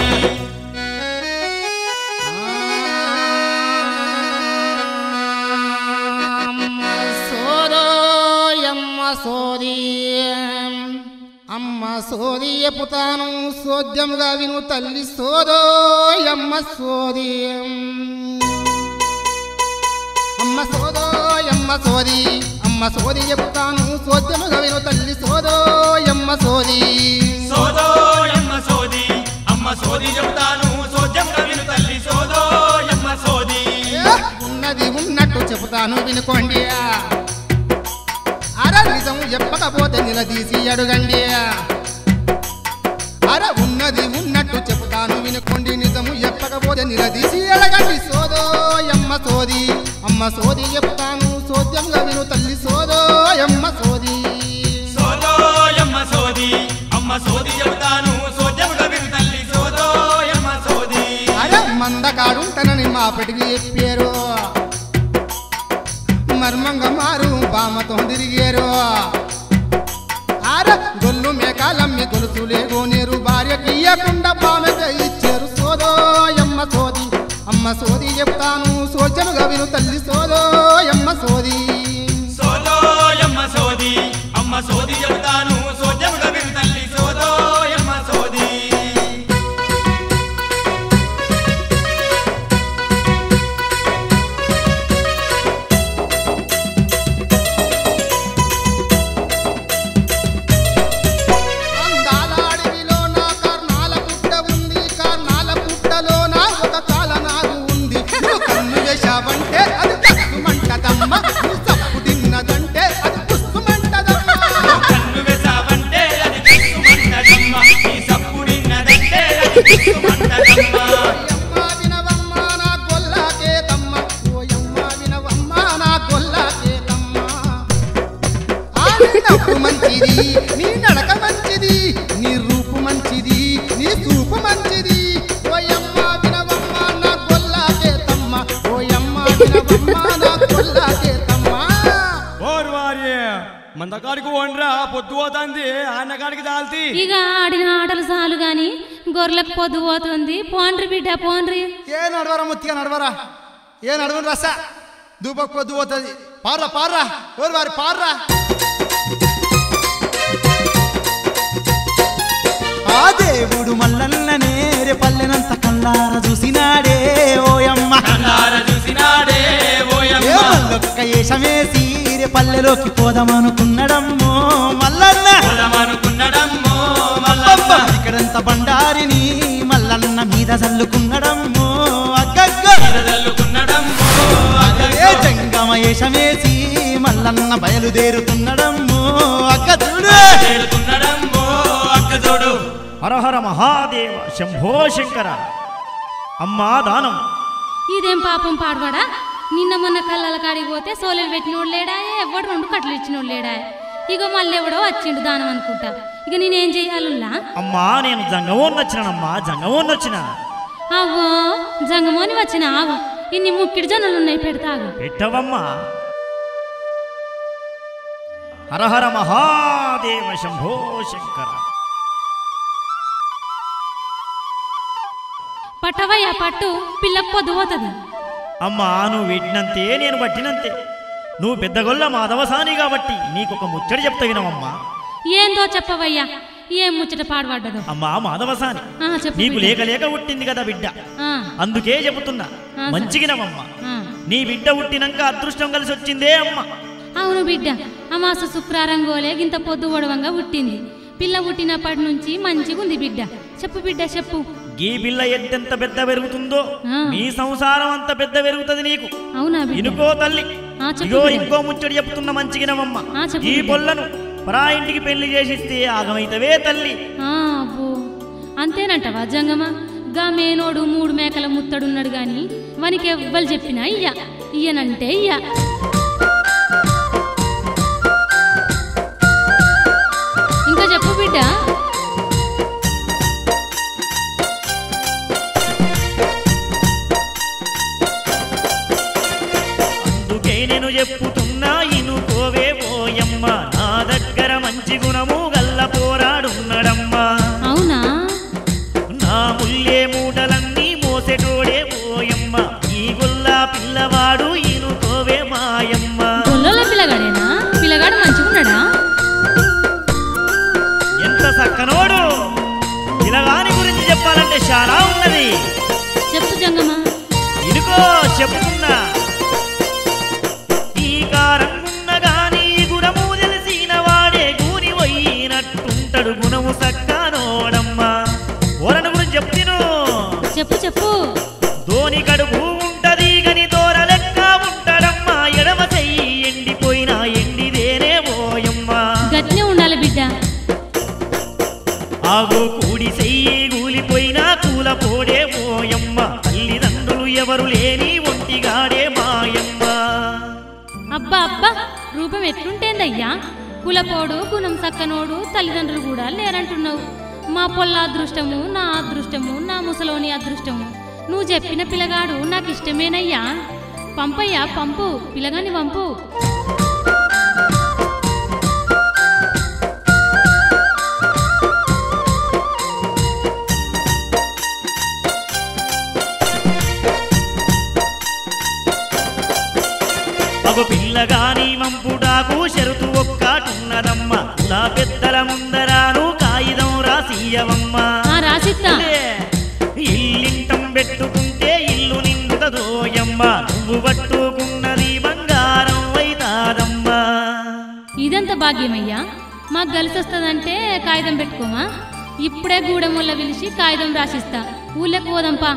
సోదోయమ్మ సోది అమ్మ సోది ఎప్పుతాను సోద్యముగా విను తల్లి సోదోయమ్మ సోది అమ్మ సోదోయమ్మ సోది అమ్మ సోది చెప్తాను సోద్యముగా విను తల్లి సోదోయమ్మ సోది సోదో ఎమ్మ సోది అమ్మ సోది చెబుతాను సోద్యం కవిను తల్లి సోదో ఎమ్మ సోది ఏ, ఉన్నది ఉన్నట్టు చెబుతాను వినుకోండి అర నిజం చెప్పకపోతే నిలదీసి అడుగండి అర ఉన్నది ఉన్నట్టు చెబుతాను వినుకోండి నిజము చెప్పకపోతే నిలదీసి అడగండి సోదో ఎమ్మ సోది అమ్మ సోది చెప్తాను సోద్యంగా విను తల్లి సోదో ఎమ్మ సోది సోదో ఎమ్మ సోది అమ్మ సోది చెబుతాను సోద్యం కవిను తల్లి సోదో ఎమ్మ సోది అరే మందకాడుంటనని మా పెటికి చెప్పారు మర్మంగా మారు బామతో తిరిగారు ఆర గొల్లు మేకాలమ్మి గొలుసులే గోనేరు భార్యకి ఇయ్యకుండా బామెగా ఇచ్చారు సోదో ఎమ్మ సోది అమ్మ సోది చెప్తాను సోచనుగా విను తల్లి సోదో ఎమ్మ సోది సోదో ఎమ్మ సోది అమ్మ సోది చెబుతాను సోద్యం కవిను తల్లి సోదో ఎమ్మ సోది అందాల అడవిలో నా మందకాడికి వండ్రా పొద్దు పోతుంది ఆయన కాడికి తాల్తి ఇక ఆడిన ఆటలు చాలు గాని గొర్రెలకు పొద్దు పోతుంది పోండ్రి బిడ్డ పోండ్రి ఏ నడవరా ముత్తిగా నడవరా ఏ నడవను రస దూపకు పొద్దు పోతుంది పార్రా పార్రా ఎవరు వారి పార్రా ఆ దేవుడు మల్లన్ననే రే పల్లెనంత కల్లార చూసినాడే ఓయమ్మ కన్నార చూసినాడే ఏ ఓయమ్మ మల్లొక్క ఏషమేసి రే పల్లెలోకి పోదామనుకున్నడమ్మో మల్లన్న పొలమనుకున్నడమ్మో అబ్బబ్బ, మల్లమ్మ ఇక్కడంత బండారిని మల్లన్న మీద చల్లుకున్నడమ్మో అగ్గగ్గ ఎరదల్లుకున్నడమ్మో ఏ జంగమ ఏషమేసి మల్లన్న బయలుదేరుతున్నడమ్మో అక్క చూడు చేరుతున్నడమ్మో అక్క చూడు హరహర మహాదేవ శంభో శంకర అమ్మా దానం ఇదేం పాపం పాడవాడా నిన్న మొన్న కళ్ళల కాడికి పోతే సోలలు పెట్టినోడు లేడా ఎవడు రెండు కట్టలు ఇచ్చినోడు లేడా ఇక మళ్ళీ ఎవడో వచ్చిండు దానం అనుకుంటా ఇక నేనేం చెయ్యాలుల్లా అమ్మా నేను జంగమోన్ వచ్చినానమ్మా జంగమోన్ వచ్చిన అవ్వో జంగమోని వచ్చిన ఆవు ఇన్ని ముక్కిడి జొన్నలు ఉన్నాయి పెడతాగు పెట్టవమ్మా హరహర మహాదేవ శంభో శంకర పట్టవయ్యా పట్టు పిల్లకు పొద్దు పోతుంది అమ్మా నువ్వు పెట్టినంతే నేను పట్టినంతే నువ్వు పెద్దగొల్ల మాధవసాని కాబట్టి నీకొక ముచ్చడి చెప్తా వినవమ్మా ఏందో చెప్పవయ్యా ఏం ముచ్చట పాడుపడ్డదో అమ్మా మాధవసాని ఆ, చెప్పు నీకు బిడ్డ. లేక లేక పుట్టింది కదా బిడ్డ ఆ, అందుకే చెబుతున్నా ఆ, సరే. మంచిగినవమ్మా ఆ. నీ బిడ్డ పుట్టినాక అదృష్టం కలిసి వచ్చిందే అమ్మ అవును బిడ్డ అమాస శుక్రారం గోలే గింత పొద్దు ఒడవంగా పుట్టింది పిల్ల పుట్టినప్పటి నుంచి మంచిగా ఉంది బిడ్డ చెప్పు బిడ్డ చెప్పు ఈ పిల్ల ఎంతెంత పెద్ద పెరుగుతుందో ఆ. నీ సంసారం అంత పెద్ద పెరుగుతుంది నీకు అవునా బిడ్డ ఇనుకో తల్లి ఆ, చెప్పు ఇగో బిడ్డ. ఇంకో ముచ్చడి చెప్తున్న మంచిగినవమ్మ ఆ, చెప్పు ఈ బిడ్డ. పొల్లను పరా ఇంటికి పెళ్లి చేసిస్తే ఆగమైతవే తల్లి ఆ, అబ్బో అంతేనంటవా జంగమ గా మేనోడు మూడు మేకల ముత్తడున్నాడు గాని వానికి ఎవ్వరు చెప్పినా ఇయ్య ఇయ్యనంటే ఇయ్య ఇంకా చెప్పు బిడ్డ అందుకే నేను చెప్పుతున్నా ఇనుకోవే పోయమ్మ నా దగ్గర మంచి గుణము గల్ల పోరాడున్నడమ్మా అవునా నా ముల్లే మూటలన్నీ మోసెటోడే పోయమ్మ ఈ గొల్ల పిల్లవాడు ఇనుకోవే మాయమ్మ గొల్లోల పిల్లగాడేనా పిల్లగాడు మంచిగున్నాడా ఎంత సక్కనోడు పిల్లగాని గురించి చెప్పాలంటే చాలా ఉన్నది చెప్పు జంగమ ఇనుకో చెప్పుకున్నా ఈ కారంగున్న గాని గుణము తెలిసిన వాడే గూని పోయినట్టుంటడు గుణము సక్కనోడమ్మా ఓరణ గురించి చెప్తిను చెప్పు చెప్పు ధోని కడుపు ఉంటది గని దూర లెక్క ఉంటాడమ్మా ఎడమ చెయ్యి ఎండిపోయినా ఎండిదేనే పోయమ్మా గట్నే ఉండాలి బిడ్డ ఆగో కూడి చెయ్యి కూలిపోయినా కూల పోడే పోయమ్మ తల్లిదండ్రులు ఎవరు లేని ఒంటిగాడే మాయమ్మ అబ్బా అబ్బా రూపం ఎట్లుంటేందయ్యా కులపోడు గుణం సక్కనోడు తల్లిదండ్రులు కూడా లేరంటున్నావు మా పొల్ల అదృష్టము నా అదృష్టము నా ముసలోని అదృష్టము నువ్వు చెప్పిన పిల్లగాడు నాకు ఇష్టమేనయ్యా పంపయ్యా పంపు పిల్లగాని పంపు మగ పిల్లగాని మంపుడాకు షరుతు ఒక్కటున్నదమ్మ నా పెద్దల ముందరాను కాగితం రాసియవమ్మ ఆ రాసిత్తా ఇల్లింటం పెట్టుకుంటే ఇల్లు నిండుతదోయమ్మ నువ్వు పట్టుకున్నది బంగారం వైతాదమ్మా ఇదెంత భాగ్యమయ్యా మాకు కలిసి వస్తుందంటే కాగితం పెట్టుకోమా ఇప్పుడే గూడెం వల్ల పిలిచి కాగితం రాసిస్తా ఊళ్ళకి పోదాంపా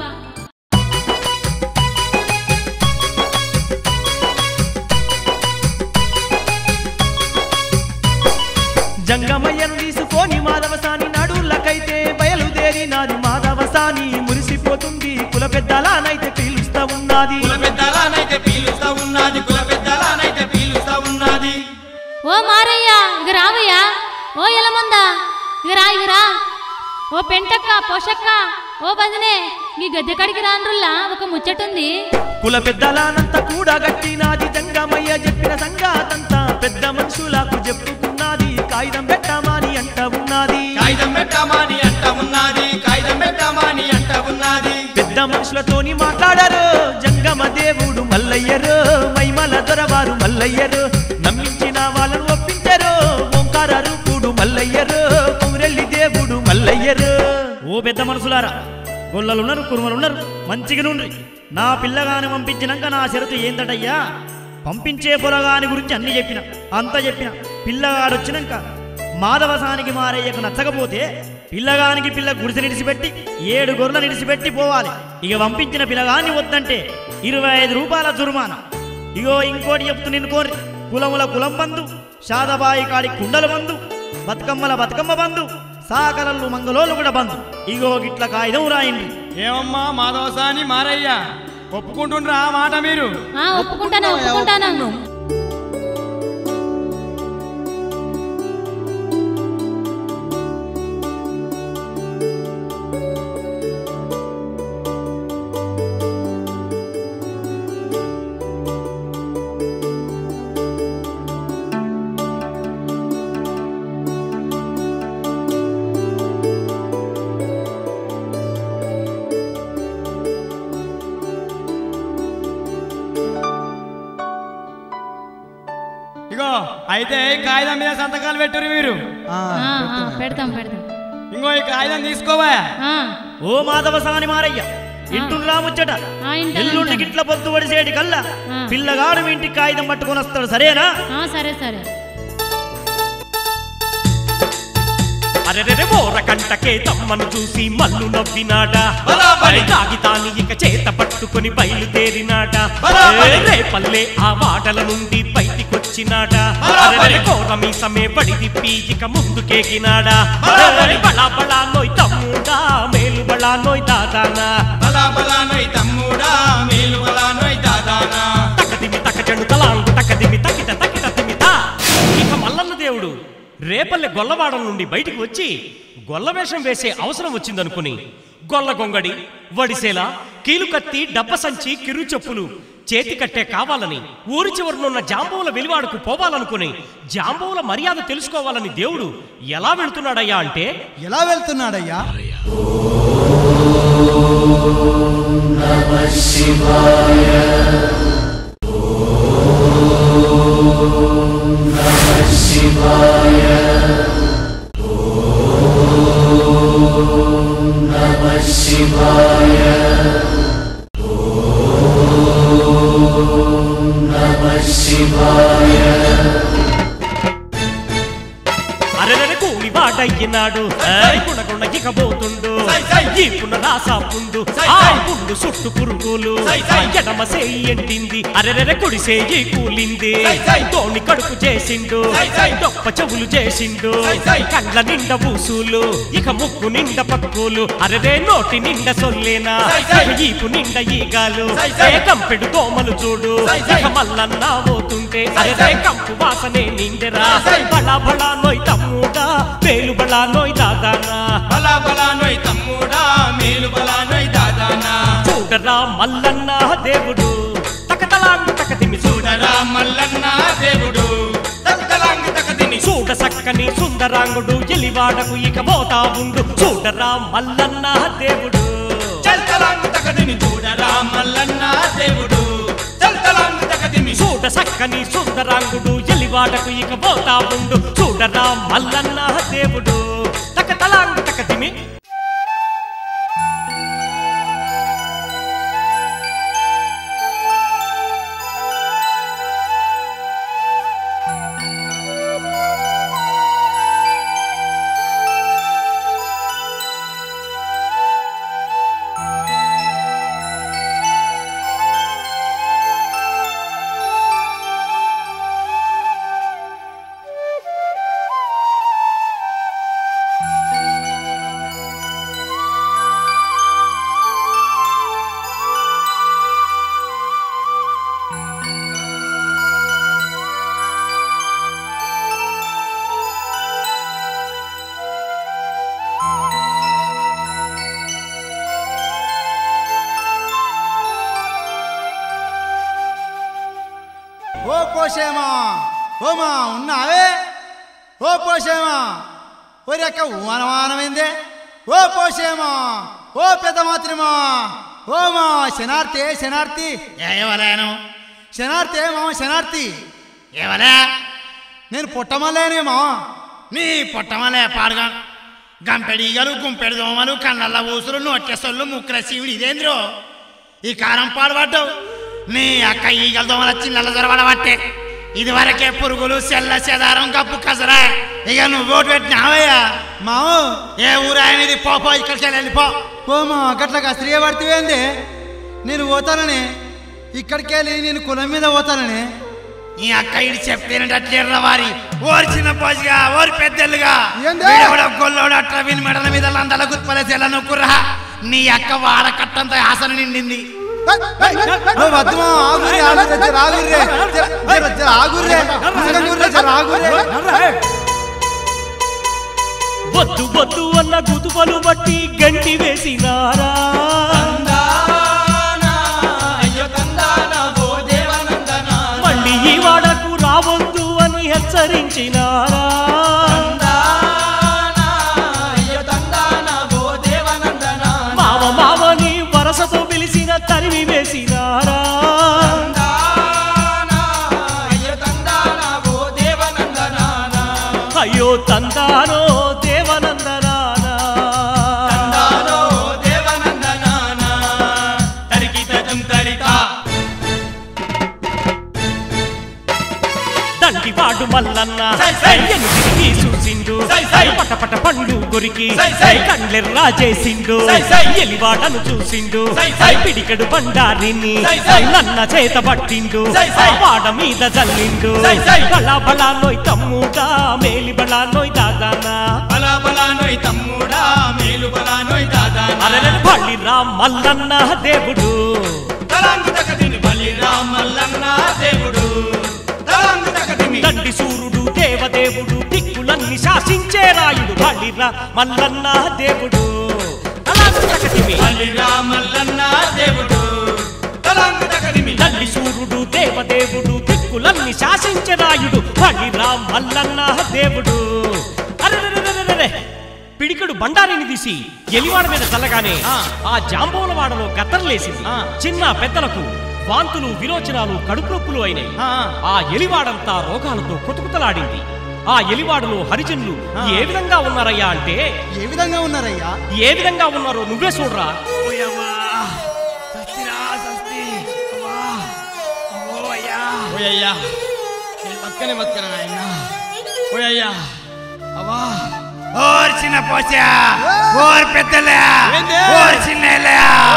జంగమయ్యను తీసుకొని మాధవసాని నడులకైతే బయలుదేరి నాది మాధవసాని మురిసిపోతుంది కుల పెద్దలానైతే పీలుస్తా ఉన్నది కుల పెద్దలానైతే పీలుస్తా ఉన్నది కుల పెద్దలానైతే పీలుస్తా ఉన్నది ఓ మారయ్య ఇక రావయ్యా ఓ ఎలమందా ఇక రా ఇక రా ఓ పెంటక్క పోషక్క ఓ బదినే ఈ గద్దె కాడికి రాన్రుల్లా ఒక ముచ్చటుంది కుల పెద్దలానంత కూడా గట్టినాది జంగమయ్య పోరయ్య చెప్పిన సంగాతంతా పెద్ద మనుషులకు చెప్పుకున్నది కాగితం పెట్టమని అంట ఉన్నది కాగితం పెట్టమని అంట ఉన్నది కాగితం పెట్టమని అంట ఉన్నది పెద్ద మనుషులతోని మాట్లాడారు జంగమ దేవుడు మల్లయ్యరు మైమల దొరవారు మల్లయ్యరు నమ్మించిన వాళ్ళను ఒప్పించారు ఓంకార రూపుడు మల్లయ్యరు పౌరెల్లి దేవుడు మల్లయ్యరు ఓ పెద్ద మనసులారా గొల్లలున్నారు కురుమలున్నారు మంచిగా నుండ్రి నా పిల్లగాని పంపించినాక నా షరతు ఏందటయ్యా పంపించే పొలగాని గురించి అన్ని చెప్పిన అంత చెప్పిన పిల్లగాడు వచ్చినాక మాధవసానికి మారయ్యకు నచ్చకపోతే పిల్లగానికి పిల్ల గుడిసె నిడిచిపెట్టి ఏడు గొర్రెలు నిడిచిపెట్టి పోవాలి ఇక పంపించిన పిల్లగాన్ని వద్దంటే ఇరవై ఐదు రూపాయల జుర్మానా ఇగో ఇంకోటి చెప్తూ నిన్ను కోరి కులముల కులం బంధు షాదబాయి కాడి కుండల బంధు బతుకమ్మల బతుకమ్మ బంధు సాకలలు మంగళోలు కూడా బంధు ఇగో గిట్ల కాగితం రాయండి ఏమమ్మా మాధవసాని మారయ్య ఒప్పుకుంటుండ్రా ఆ మాట మీరు ఆ, ఒప్పుకుంటాను ఒప్పుకుంటాను ఇగో అయితే ఈ కాగితం మీద సంతకాలు పెట్టురు మీరు ఆ, ఆ, పెడతాం పెడతాం ఇంకో ఈ కాగితం తీసుకోవా ఆ, ఓ మాధవసాని మారయ్య ఇంటుండ్రా ముచ్చట ఆ, ఇంటాను, ఎల్లుండి ఇంటాను. గిట్ల పొద్దు పడిసేటి కల్లా ఆ. పిల్లగాడు మీ ఇంటికి కాగితం పట్టుకొని వస్తాడు సరేనా ఆ, సరే సరే అరెరెరె మోర కంటకే తమ్మను చూసి మల్లు నవ్వినాడా బరాబరి. కాగితాన్ని ఇక చేత పట్టుకొని బయలుదేరినాడా బరాబరి. ఏ రేపల్లే ఆ వాటల నుండి బయటికొచ్చినాడా బరాబరి. అరెరెరె కోర మీసమే పడి తిప్పి ఇక ముందుకేగినాడా బరాబరి. అరెరెరె బళా బళా నోయ్ తమ్ముడా మేలు బళా నోయ్ దాదానా బలా బలా నోయ్ తమ్ముడా మేలు బలా నోయ్ దాదానా తకదిమి తకచండు తలాంగు తకదిమి తకిట తకిట తిమిత ఇక మల్లన్న దేవుడు రేపల్లె గొల్లవాడల నుండి బయటికి వచ్చి గొల్లవేషం వేసే అవసరం వచ్చిందనుకుని గొల్ల గొంగడి వడిసేల కీలుకత్తి డబ్బ సంచి కిరు చెప్పులు చేతి కట్టే కావాలని ఊరి చివరనున్న జాంబవుల వెలివాడకు పోవాలనుకుని జాంబవుల మర్యాద తెలుసుకోవాలని దేవుడు ఎలా వెళ్తున్నాడయ్యా అంటే ఎలా వెళ్తున్నాడయ్యా అరెరె కూలి వాడయ్యినాడు గుణగుణ ఇకబోతుండు సై, సై. ఈ పునరాసా పుండు సై, ఆ సై. పుండు చుట్టు పురుగులు సై, సై. ఎడమ సేయి ఎంటింది అరెరెరె కుడి సేయి కూలింది సై, సై. తోణి కడుపు చేసిండు సై, సై. డొప్ప చెవులు చేసిండు సై, సై. కండ్ల నిండా బూసులు ఇక ముక్కు నిండా పక్కులు అరెరే నోటి నిండా సొల్లేనా సై, సై. ఇక ఈపు నిండా ఈగాలు సై, సై. ఏ కంపెడు దోమలు చూడు సై, సై. ఇక మల్లన్నా పోతుంటే సై, అరెరే సై. కంపు వాసనే నిండెరా సై, సై. బళా బళా నోయ్ తమ్ముడా పేలు బళా నోయ్ దాదానా బలా బలా నోయ్ తమ్ముడా మేలు బలా నోయ్ దాదానా చూడరా మల్లన్న దేవుడు తకతలాంగు తకదిమి చూడరా చూడరా మల్లన్న దేవుడు తత్తలాంగి తకదిని చూడ సక్కని సుందరాంగుడు ఎలివాడకు ఇక పోతా ఉండు చూడరా మల్లన్న దేవుడు చల్తలాంగి తకదిని చూడరా మల్లన్న దేవుడు చల్తలాంగి తకదిని చూడ సక్కని సుందరాంగుడు ఎలివాడకు ఇక పోతా ఉండు చూడరా మల్లన్న దేవుడు తకతలాంగు తకదిమి పోషేమా ఓమా ఉన్నావే ఓ పోషేమా ఒరి అక్క ఉమానమానమైందే ఓ పోషేమా ఓ పెద్ద మాత్రమా ఓమా శనార్తి శనార్తి ఎవలేను శనార్తి మామ శనార్తి ఎవలే నేను పుట్టమలేనేమా నీ పుట్టమలే పాడుగా గంపెడీగలు గుంపెడు దోమలు కళ్ళల్ల ఊసులు నోట్ల సొల్లు ముక్కుల శివుడు ఇదేంద్రో ఈ కారం పాడుపడ్డావు నీ అక్క ఈగల దోమల చిన్నల జరవడబట్టే ఇది వరకే పురుగులు సెల్ల సెదారం కప్పు కసరా ఇక నువ్వు ఓటు పెట్టినావయ్యా మావు ఏ ఊరు ఆయన ఇది పోపో ఇక్కడికి వెళ్ళిపో ఓమా గట్లగా స్త్రీ పడితేంది నేను పోతానని ఇక్కడికి వెళ్ళి నేను కులం మీద పోతానని ఈ అక్క ఇడి చెప్తేనట్లేర్ర వారి ఓరి చిన్న పోసిగా ఓరి పెద్దలుగా ఏందే? వీడెవడో గొల్లోడు అట్లా విని మెడల మీద లందల గుత్పలే తెల్ల నొక్కుర్రా నీ అక్క వాడ కట్టంత ఆసన నిండింది ఓ వద్దుమా ఆగుర్రే ఆగుర్రే జర ఆగుర్రే జర జర జర ఆగుర్రే ముసకంగుర్రే జర ఆగుర్రే వద్దు వద్దు అన్న గుతుపలు బట్టి గంటి వేసినారా మళ్ళీ ఈ వాడకు రావద్దు అని హెచ్చరించినారా మావ మావని వరసతో పిలిచిన తరిమి వేసినారా అయ్యో తందానో దేవనందనానా దండివాడు మల్లన్న ఎనిమిది చూసిండు పట పట పండు కొరికి కండ్లెర్రా చేసిండు ఎలివాడను చూసిండు పిడికడు బండారిని నన్న చేత పట్టిండు వాడ మీద జల్లిండు బలా బలా నోయ్ తమ్ముడా మేలి బలా నోయ్ దాదానా బలా బలా నోయ్ తమ్ముడా మేలు బలా నోయ్ దాదానా అలలని బళ్ళిరా మల్లన్న దేవుడు తలాంగు తగదిని బలి రామల్లన్న దేవుడు తలాంగు తగదిని దండి సూర్యుడు దేవదేవుడు దిక్కులన్నీ శాసించే రాయుడు బళ్ళిరా మల్లన్న దేవుడు అలాంటి ప్రకటిమి. బలి రామల్లన్న దేవుడు తలాంగు తగదిని దండి సూర్యుడు దేవదేవుడు దిక్కులన్నీ శాసించే రాయుడు బళ్ళిరా మల్లన్న దేవుడు అరెరెరెరెరెరె. పిడికడు బండారిని తీసి ఎలివాడ మీద చల్లగానే ఆ జాంబోలవాడలో గద్దర్లేసింది చిన్న పెద్దలకు వాంతులు విరోచనాలు కడుపు నొప్పులు అయినాయి ఆ ఎలివాడంతా రోగాలతో కుతకుతలాడింది ఆ ఎలివాడలో హరిజనులు ఏ విధంగా ఉన్నారయ్యా అంటే ఏ విధంగా ఉన్నారయ్యా ఏ విధంగా ఉన్నారో నువ్వే చూడరా ఓయ్యా నేను బతకనే బతకన నాయన ఓయ్యా అవా ఓర్ చిన్న పోసా ఓర్ పెద్దలే ఏంది? ఓర్ చిన్నలే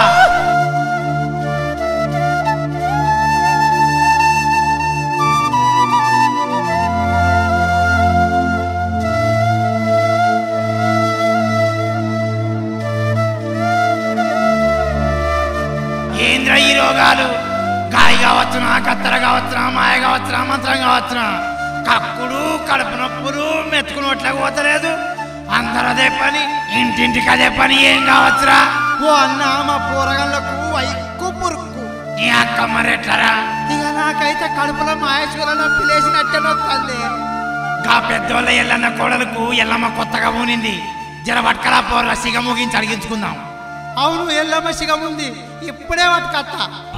ఏంద్ర ఈ రోగాలు గాయ కావచ్చునా కత్తెర కావచ్చునా మాయ కావచ్చునా మంత్రం కావచ్చునా కక్కుడు కడుపు నొప్పులు మెత్తుకున్నట్లే పోతలేదు అందరూ అదే పని ఇంటింటికి అదే పని ఏం కావచ్చురా ఓ అన్న మా పోరగాళ్ళకు వైక్కు పురుక్కు నీ అక్క మరెట్లరా ఇక నాకైతే కడుపులో మాయేశ్వర నొప్పి లేచినట్టే నొత్తంది గా పెద్దోళ్ళ ఎల్లన్న కోడలకు ఎల్లమ్మ కొత్తగా ఊనింది జర పట్టుకరా పోర్ల సిగ ముగించి అడిగించుకుందాం అవును ఎల్లమ్మ శిగం ఉంది ఇప్పుడే పట్టుకత్త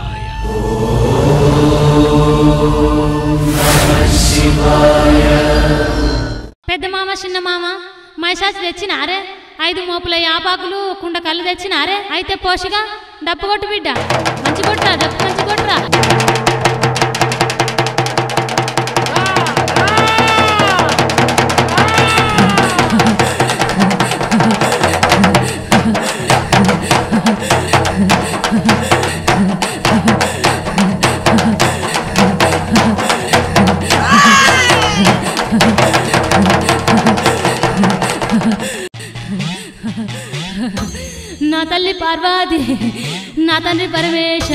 పెద్ద మామ చిన్న మామ మైసాచి తెచ్చినారే ఐదు మోపుల యాపాకులు కుండ కళ్ళు తెచ్చినారే అయితే పోషగా డప్పు కొట్టు బిడ్డ మంచి కొట్టురా డప్పు మంచి కొట్టురా నా తల్లి పార్వతి నా తండ్రి పరమేశ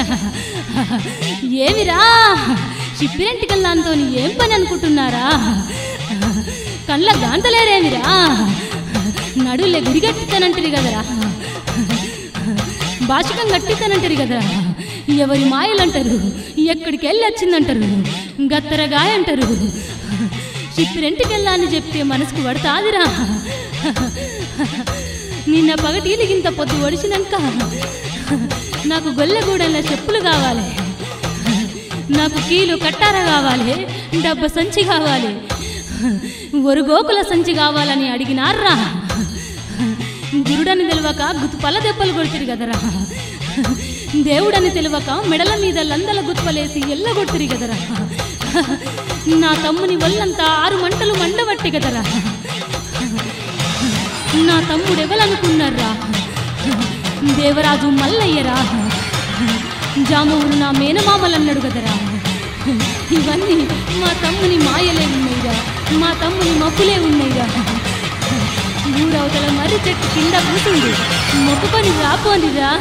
ఏమిరా చిప్పిరెంటికల్లాంతో ఏం పని అనుకుంటున్నారా కళ్ళ గాంతలేరేమిరా నడులే గుడి కట్టిస్తానంటారు కదరా భాషకం కట్టిస్తానంటారు కదరా ఎవరి మాయలు అంటారు ఎక్కడికి వెళ్ళి వచ్చిందంటారు గత్తరగాయ అంటారు చిప్పిరెంటికి వెళ్ళాలని చెప్తే మనసుకు పడతాదిరా నిన్న పగటీలిగింత పొద్దు ఒడిచినాక నాకు గొల్లగూడెల చెప్పులు కావాలి నాకు కీలు కట్టార కావాలి డబ్బ సంచి కావాలి ఒరుగోకుల సంచి కావాలని అడిగినారా గురుడని తెలియక గుతుపల్ల దెబ్బలు కొడుతురు కదరా దేవుడని తెలియక మెడల మీద లందల గుత్పలేసి ఎల్లగొట్టిరి కదరా నా తమ్ముని వల్లంతా ఆరు మంటలు మండబట్టి కదరా నా తమ్ముడు ఎవలనుకున్నారా దేవరాజు మల్లయ్యరా జామవులు నా మేనమామలన్నాడు కదరా ఇవన్నీ మా తమ్ముని మాయలే ఉన్నాయిరా మా తమ్ముని మబ్బులే ఉన్నాయిరా ఊరవతల మర్రి చెట్టు కింద కూర్చుండు మొక్కు పని రాపోనిరా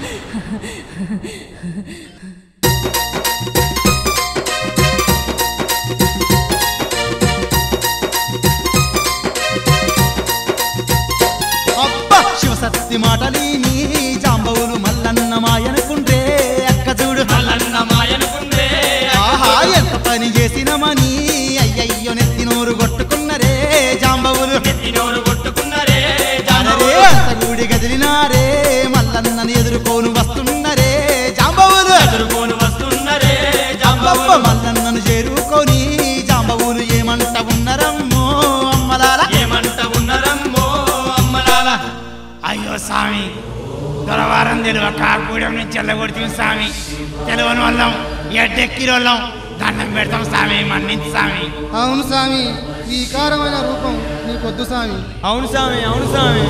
అబ్బా శివసత్తి మాటలీని జాంబవులు మల్లన్న మాయనుకుంటే అక్క చూడు మల్లన్న మాయనుకుంటే ఆహా ఎంత పని చేసినమని అయ్యయ్యో నెత్తి నోరు కొట్టుకున్నరే జాంబవులు నెత్తి నోరు కొట్టుకున్నరే అంత గూడి గదిలినారే మల్లన్నని ఎదుర్కోను వస్తున్నరే జాంబవులు ఎదుర్కోను వస్తున్నరే జాంబవ్వ మల్లన్నను చేరుకొని జాంబవులు ఏమంట ఉన్నరమ్మో అమ్మలాల ఏమంట ఉన్నరమ్మో అమ్మలాల అయ్యో స్వామి దొరవారం తెలివ కాకూడెం నుంచి వెళ్ళగొడుతుంది స్వామి తెలియని వాళ్ళం ఎడ్డెక్కిన వాళ్ళం దండం పెడతాం స్వామి మన్నించి స్వామి అవును స్వామి ఈ వికారమైన రూపం నీకొద్దు స్వామి అవును స్వామి అవును స్వామి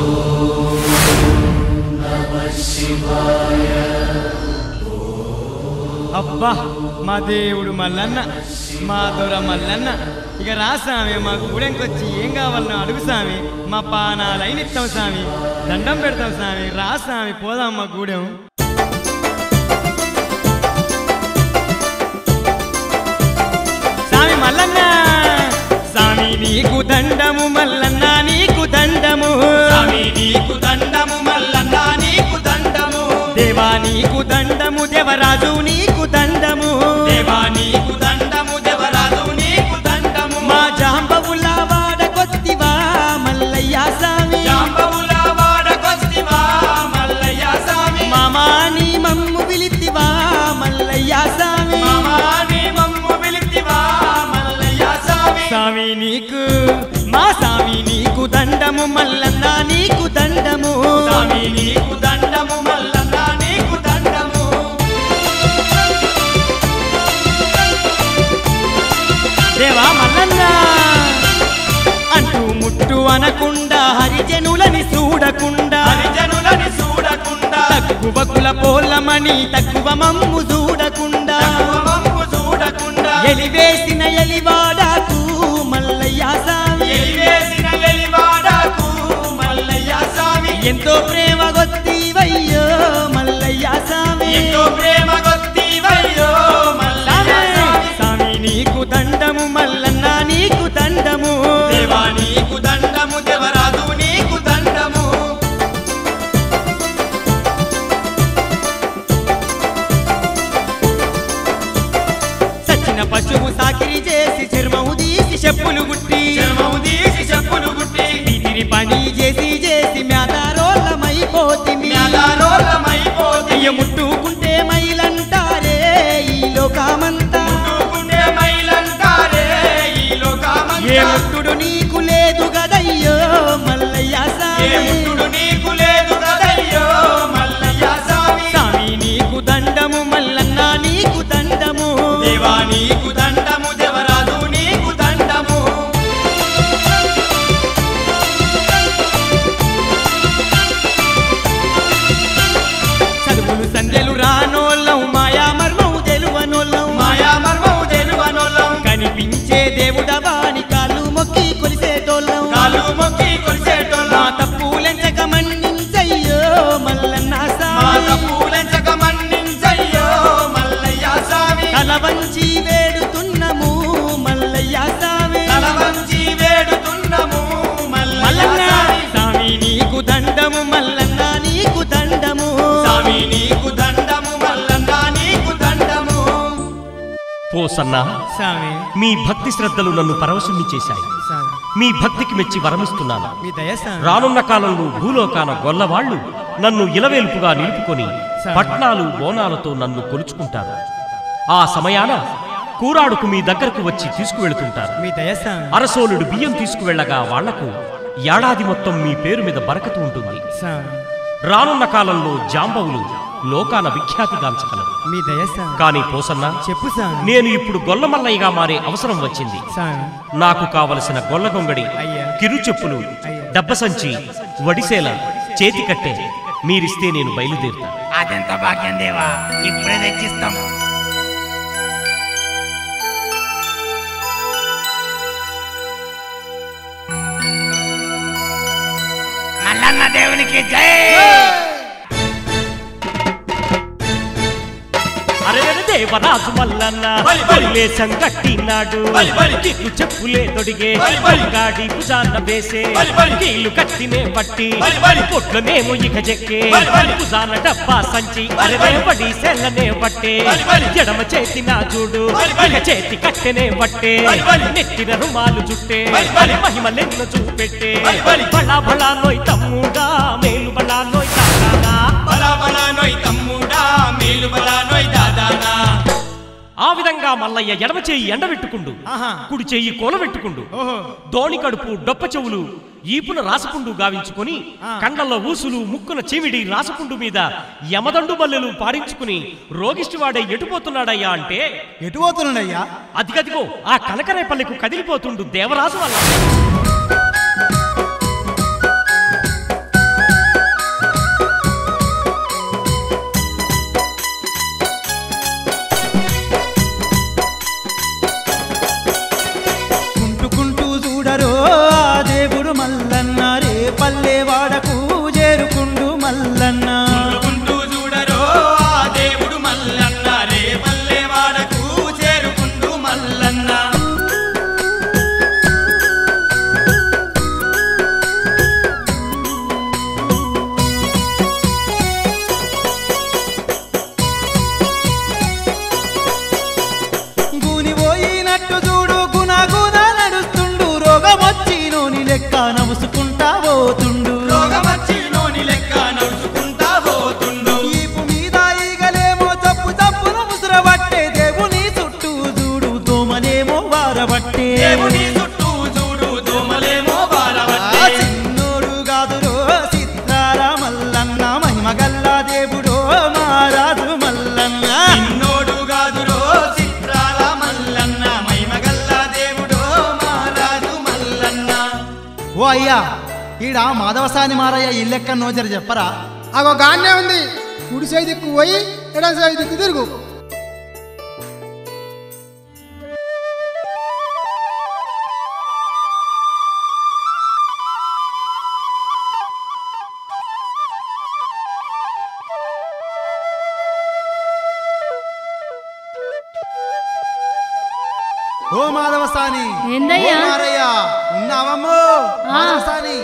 అబ్బా మా దేవుడు మల్లన్న మా దొర మల్లన్న ఇక రా స్వామి మా గూడెంకొచ్చి ఏం కావాలనో అడుగు స్వామి మా పానాలైన ఇస్తాం స్వామి దండం పెడతాం స్వామి రా స్వామి పోదాం మా గూడెం స్వామి మల్లన్న స్వామి నీకు దండము మల్లన్న నీకు దండము స్వామి నీకు దండము మల్లన్న నీకు దండము దేవా నీకు దండము దేవరాజు నీకు దండము దేవా నీకు దండము దేవరాజు నీకు దండము మా జాంబవుల వాడకొత్తివా మల్లయ్య స్వామి జాంబవుల వాడకొత్తివా మల్లయ్య స్వామి మామాని మమ్ము పిలితివా మల్లయ్య స్వామి మామాని మమ్ము పిలితివా మల్లయ్య స్వామి స్వామి నీకు మా స్వామి నీకు దండము మల్లన్న నీకు దండము స్వామి నీకు దండము మల్లన్న నీకు దండము దేవా మల్లన్న అంటూ ముట్టు అనకుండా హరిజనులని చూడకుండా హరిజనులని చూడకుండా తక్కువ కుల పోలమని తక్కువ మమ్ము చూడకుండా మమ్ము చూడకుండా ఎలివేసిన ఎలివాడాకు మల్లయ్య స్వామి ఎలివేసిన ఎలివాడాకు మల్లయ్య స్వామి ఎంతో ప్రేమ గొత్తివయ్యో మల్లయ్య స్వామి ఎంతో ప్రేమ గొత్తివయ్యో మల్లయ్య స్వామి స్వామి నీకు దండము మల్లన్న నీకు దండము దేవా నీకు దండము దేవరాజు నీకు దండము సచిన పశువు సాకిరి చేసి చర్మము తీసి చెప్పులు గుట్టి చర్మము తీసి చెప్పులు గుట్టి వీటిని పని చేసి చేసి మ్యాదారోళ్ళమైపోతి మ్యాదారోళ్ళమైపోతి ముట్టుకుంటే మైలంటారే ఈ లోకమంతా ముట్టుకుంటే మైలంటారే ఈ లోకమంతా ఏ ముట్టుడు నీకు లేదు గదయ్యో మల్లయ్య సామి ఏ ముట్టుడు నీకు లేదు గదయ్యో మల్లయ్య సామి సామి నీకు దండము మల్లన్న నీకు దండము దేవా నీకు దండము దేవరాజు నీకు దండము చదువులు సంధ్యలు రానోళ్ళం మాయా మర్మము తెలువనోళ్ళం మాయా మర్మము తెలువనోళ్ళం కనిపించే దేవుడవాని కాళ్ళు మొక్కి కొలిసేటోళ్ళం కాళ్ళు మొక్కి కొలిసేటోళ్ళం మా తప్పులెంచక మన్నించయ్యో మల్లన్న మా తప్పులెంచక మన్నించయ్యో మల్లయ్య స్వామి తల వంచి వేడుతున్నము మల్లయ్య స్వామి తల వంచి వేడుతున్నము మల్లయ్య స్వామి నీకు దండము మల్లన్న నీకు దండము స్వామి నీకు దండము మల్లన్న నీకు దండము పోసన్నా స్వామి మీ భక్తి శ్రద్ధలు నన్ను పరవశుణ్ణి చేశాయి స్వామి మీ భక్తికి మెచ్చి వరమిస్తున్నాను మీ దయ స్వామి రానున్న కాలంలో భూలోకాన గొల్లవాళ్లు నన్ను ఇలవేల్పుగా నిలుపుకొని పట్నాలు బోనాలతో నన్ను కొలుచుకుంటారు ఆ సమయాన కూరాడుకు మీ దగ్గరకు వచ్చి తీసుకువెళుతుంటారు మీ దయ స్వామి అరసోలుడు బియ్యం తీసుకువెళ్ళగా వాళ్లకు ఏడాది మొత్తం మీ పేరు మీద బరకతు ఉంటుంది స్వామి రానున్న కాలంలో జాంబవులు లోకాన విఖ్యాతిగాంచగలరు మీ దయ స్వామి కానీ పోసన్న చెప్పు స్వామి నేను ఇప్పుడు గొల్లమల్లయ్యగా మారే అవసరం వచ్చింది స్వామి నాకు కావలసిన గొల్లగొంగడి అయ్యా. కిరు చెప్పులు డబ్బసంచి వడిసేల చేతికట్టె మీరిస్తే నేను బయలుదేరుతా అదెంత భాగ్యం దేవా ఇప్పుడే తెచ్చిస్తాం మల్లన్న దేవునికి జై అరే దేవరాజు మల్లన్న లేసం కట్టినాడు కిక్కు చెప్పులే తొడిగే గాడి భుజాన్న వేసే కీలు కట్టినే పట్టి పొట్లనేమో ఇక చెక్కే భుజాన డబ్బా సంచి అరే పడి సెల్లనే పట్టే ఎడమ చేతి నా చూడు ఇక చేతి కట్టెనే పట్టే నెత్తిన రుమాలు చుట్టే మహిమలెన్న చూపెట్టే బళా బళా నోయ్ తమ్ముడా మేలు బళా నోయ్ తాతానా ఆ విధంగా మల్లయ్య ఎడమ చెయ్యి ఎండబెట్టుకుండు ఆహా. కుడి చెయ్యి కూలబెట్టుకుండు ఓహో దోణి కడుపు డొప్ప చెవులు ఈపున రాసపుండు గావించుకొని కండల్లో ఊసులు ముక్కున చెవిడి రాసపుండు మీద యమదండు బల్లెలు పాడించుకుని రోగిష్టి వాడే ఎటుపోతున్నాడయ్యా అంటే ఎటు పోతున్నాడయ్యా అదిగదిగో ఆ కనకరేపల్లెకు కదిలిపోతుండు దేవరాజు వల్ల కుంటుకుంటూ చూడరో ఆ దేవుడు మల్లన్న రే పల్లె వాడకు చేరుకుండు మల్లన్న కుంటూ చూడరో ఆ దేవుడు మల్లన్న రే పల్లె వాడకు చేరుకుంటూ మల్లన్న గూని పోయినట్టు చూడు గుణ గుణ నడుస్తుండు రోగమొచ్చి నోని లెక్క నవ్వుసుకుంటా పోతుండు రోగమచ్చి నోని లెక్క నడుచుకుంటా పోతుండు ఈపు మీద ఈగలేమో తప్పు తప్పును ముసురబట్టే దేవుని చుట్టూ చూడు దోమలేమో వారబట్టే దేవుని చుట్టూ చూడు దోమలేమో ఆ బాలవట్టే చిన్నోడు కాదురో చిత్రాల మల్లన్న మహిమగల్లా దేవుడో మారాజు మల్లన్న నిన్నోడు గాదురో చిత్రాల మల్లన్న మైమగల్ల దేవుడో మహారాజు మల్లన్న ఓ అయ్యా ఈడ మాధవసాని మారయ్య ఇల్లెక్క నోచరు చెప్పరా అగో గానే ఉంది కుడి సై దిక్కు పోయి ఎడం సై దిక్కు తిరుగు ఓ మాధవసాని ఏందయ్యా? ఓ మారయ్య ఉన్నావమ్మో మాధవసాని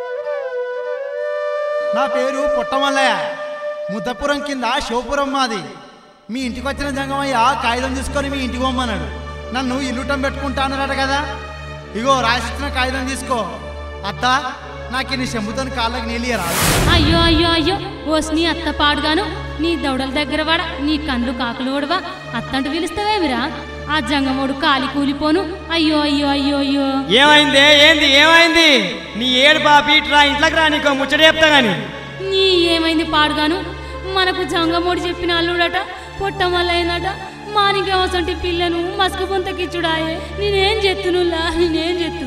నా పేరు పుట్టమల్లయ్య ముద్దపురం కింద శివపురం మాది మీ ఇంటికి వచ్చిన జంగమయ్య కాగితం తీసుకొని మీ ఇంటికి పోమ్మన్నాడు నన్ను ఇల్లుటం పెట్టుకుంటా అన్నారట కదా ఇగో రాసిచ్చిన కాగితం తీసుకో అత్త నాకు నీ చెంబుతోని కాళ్ళకి నీళ్ళు రాదు అయ్యో అయ్యో అయ్యో ఓస్ నీ అత్త పాడుగాను నీ దవడల దగ్గర వాడ నీ కండ్లు కాకులు ఓడవా అత్తంట పిలుస్తావేమిరా ఆ జంగమోడు కాలి కూలిపోను అయ్యో అయ్యో అయ్యో అయ్యో ఏమైంది ఏంది ఏమైంది నీ ఏడు పాపి ఇట్రా ఇంట్లోకి రా నీకో ముచ్చట చెప్తా గాని నీ ఏమైంది పాడుగాను మనకు జంగమోడు చెప్పిన అల్లుడట పొట్టమల్లైనట మానికేమసంటి పిల్లను మస్కు పొంతకిచ్చుడాయే నేనేం చెత్తునులా నేనేం చెత్తు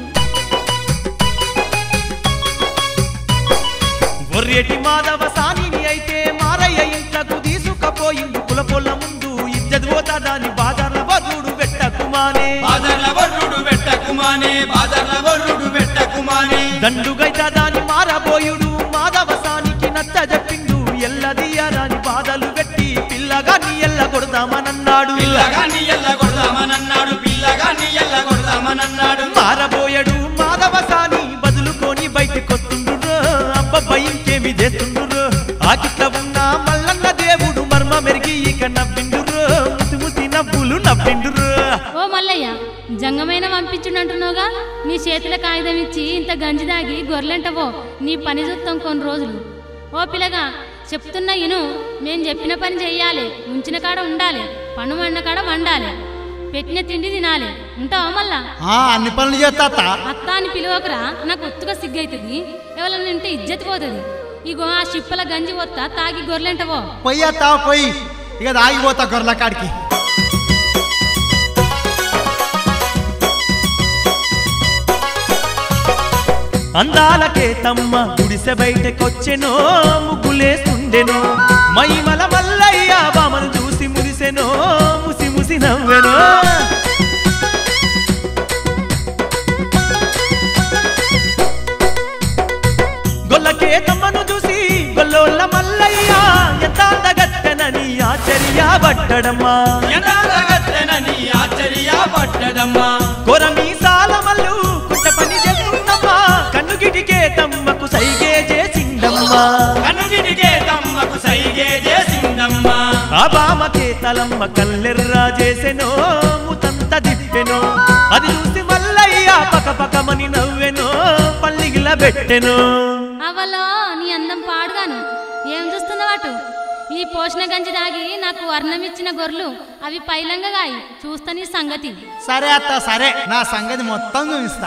ఒర్రెటి మాధవ సానిని అయితే మారయ్య ఇంట్లకు తీసుకపోయిండు కులపొల్ల ముందు ఇజ్జత్ పోతాదాని బాజార్ల బర్రుడు పెట్టకుమానే బాదర్ల వర్రుడు పెట్టకుమానే బాదర్ల వర్రుడు పెట్టకుమానే దండుగైత దాని మారబోయుడు మాధవ సానికి నచ్చ చెప్పిండు ఎల్లదియరాని బాధలు పెట్టి పిల్లగాని ఎల్ల కొడదామనన్నాడు పిల్లగాన్ని ఎల్ల కొడదామనన్నాడు పిల్లగాన్ని ఎల్ల కొడదామనన్నాడు మారబోయడు మాధవ సాని బదులుకొని బయటకొస్తుండ్రు అబ్బబ్బ ఇంకేమి చేస్తుండ్రు ఆకిట్ల ఉన్న మల్లన్న దేవుడు మర్మ మెరిగి ఇక నవ్విండురు ముసి ముసి నవ్వులు నవ్విండురు పంపించుండు అంటున్నావుగా నీ చేతిలో కాగితం ఇచ్చి ఇంత గంజి దాగి గొర్రెంటవో నీ పని చూస్తాం కొన్ని రోజులు ఓ పిల్లగా చెప్తున్నా ఇను మేం చెప్పిన పని చెయ్యాలి ఉంచిన కాడ ఉండాలి పన్ను వండిన కాడ వండాలి పెట్టిన తిండి తినాలి ఉంటావా మళ్ళా ఆ, అన్ని పనులు చేస్తా అత్త. అత్త అని పిలువకరా నాకు ఒత్తుగా సిగ్గైతుంది ఎవరైనా నింటే ఇజ్జత్ పోతుంది ఇగో ఆ షిప్పల గంజి వత్తా తాగి గొర్రెంటవో పొయ్యి అత్త పొయ్యి ఇక దాగిపోతా గొర్రెల కాడికి అందాలకే తమ్మ గుడిసె బయటకొచ్చెనో ముగ్గులేస్తుండెను మైమల మల్లయ్య బామను చూసి మురిసెనో ముసి ముసి నవ్వెనో గొల్లకే తమ్మను చూసి గొల్లోళ్ళ మల్లయ్య ఎంత అందగత్తెనని ఆశ్చర్యపడ్డడమ్మా ఎనాలగత్తెనని ఆశ్చర్యపడ్డదమ్మా కొరమీసాల మల్లు కుట్ట పని చేస్తుందమ్మా కన్ను గిటికే తమ్మకు సైగే చేసిందమ్మా కనుగిడిగే తమ్మకు సైగే చేసిందమ్మా ఆ బామకే తలమ్మ కల్లెర్రా చేసెనో ముతంత దిప్పెనో అది చూసి మల్లయ్య పక పకమని నవ్వెనో పల్లిగిల పెట్టెను అవలో నీ అందం పాడుగాను ఏం చూస్తున్నావాటు ఈ పోషణ గంజి దాగి నాకు వర్ణం ఇచ్చిన గొర్రెలు అవి పైలంగగాయి చూస్తా నీ సంగతి సరే అత్త సరే నా సంగతి మొత్తం చూపిస్తా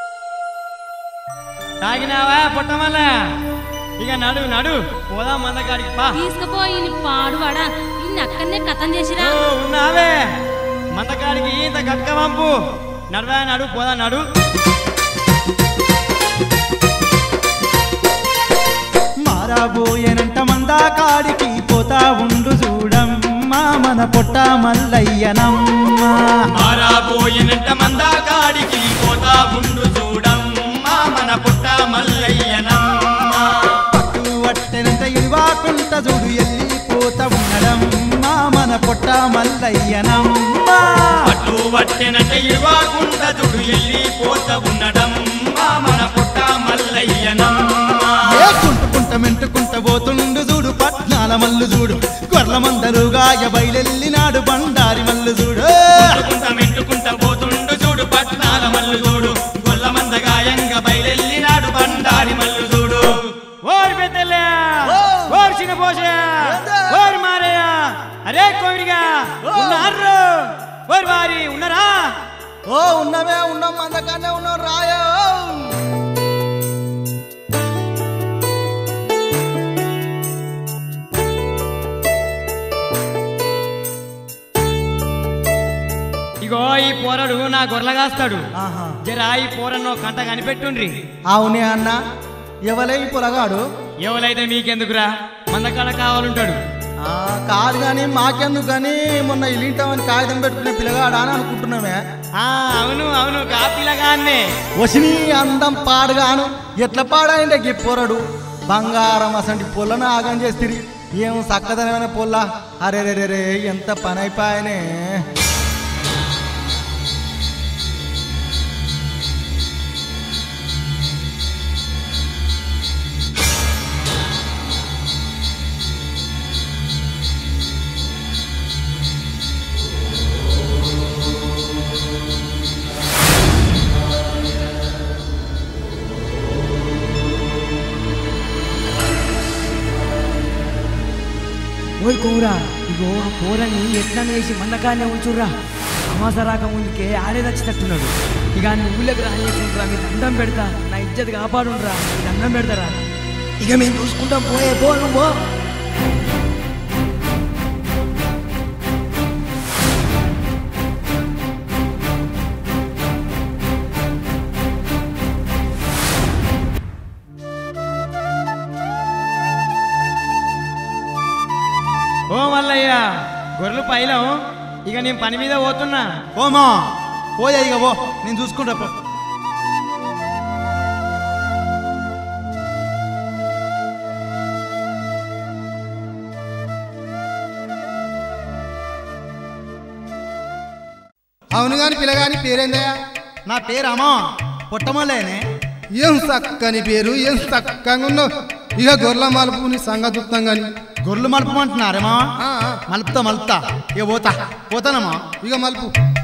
తాగినావా పుట్టమల్ల ఇక నడు నడు పోదాం మందకాడికి పా తీసుకుపోయి నీ పాడువాడా ఇన్ని అక్కడనే కథం చేసిరా ఓ, ఉన్నావే మందకాడికి ఇంత గట్క వంపు నడువా నడు పోదా నడు మారాబోయేనంట మందా కాడికి పోతా ఉండు చూడమ్మా మన పొట్ట మల్లయ్యనమ్మా మారాబోయినంట మందాకాడికి పోతా ఉండు చూడమ్మా మన పుట్ట మల్లయ్యనమ్మా పట్టు వట్టెనంట ఇవాకుంట చూడు ఎల్లిపోతా ఉండడమ్మా మన పొట్ట మల్లయ్యనమ్మా పట్టు వట్టెనంట ఇవ్వకుంట దుడు వెళ్ళిపోత ఉండడమ్మా మన పుట్ట మల్లయ్యనమ్మా ఏ కుంటుకుంట మెంటుకుంట పోతుండు చూడు పట్నాల మల్లు చూడు గొర్ల మందరుగాయ బయలెల్లినాడు బండారి మల్లు చూడు కుంట మెంటుకుంట పోతుండు చూడు పట్నాల మల్లు చూడు గొల్ల మందగాయంగా బయలెల్లినాడు బండారి మల్లు చూడు ఓరి పెద్దలే ఓరి చిన్న పోసే ఓరి మారయ్య అరే కోవిడిగా ఉన్నారు ఓరి వారి ఉన్నారా ఓ ఉన్నమే ఉన్నాం అందకనే ఉన్నాం రాయో ఇగో ఈ పోరడు నా గొర్రెల కాస్తాడు జరా ఈ పోరన్నో కంట కనిపెట్టుండ్రి అవునే అన్న ఎవలే ఈ పొలగాడు ఎవరైతే మీకెందుకురా మందకాడ కావాలంటాడు ఆ, కాదు కానీ మాకెందుకు కానీ మొన్న ఇల్లింటామని కాగితం పెట్టుకునే పిల్లగాడా అని అనుకుంటున్నామే ఆ అవును అవును కాపీలగానే వసిని అందం పాడుగాను ఎట్లా పాడాయంటే గీ పొరడు బంగారం అసంటి పొలను ఆగం చేస్తుంది ఏం చక్కదనమైన పొల్ల అరే రే రే రే ఎంత పని అయిపోయానే ఓయ్ కోరా ఇగో ఆ కూరని ఎట్లా వేసి మందకాన్నే ఉంచుర్రా అమాస రాక ముందుకే ఆడే నచ్చినట్టున్నాడు ఇక అన్ని ఊళ్ళకి రానియకుంటురా మీకు దండం పెడతా నా ఇజ్జత్ కాపాడుండ్రా మీకు దండం పెడతారా ఇక మేము చూసుకుంటాం పోయే పో నువ్వు ఓ మల్లయ్య గొర్రెలు పైలం ఇక నేను పని మీద పోతున్నా ఓమా పోయా ఇక పో నేను చూసుకుంటా పో అవును గాని పిల్లగాని పేరేందయ్యా నా పేరు అమ్మా పుట్టమల్లేనే ఏం చక్కని పేరు ఏం చక్కగా ఉన్నావు ఇక గొర్రెల మలుపు నీ సంగతి చూస్తాం గాని గొర్రెలు మలుపమంటున్నారే మా ఆ, ఆ. మలుపుతా మలుపుతా ఇక పోతా పోతానమ్మా ఇక మలుపు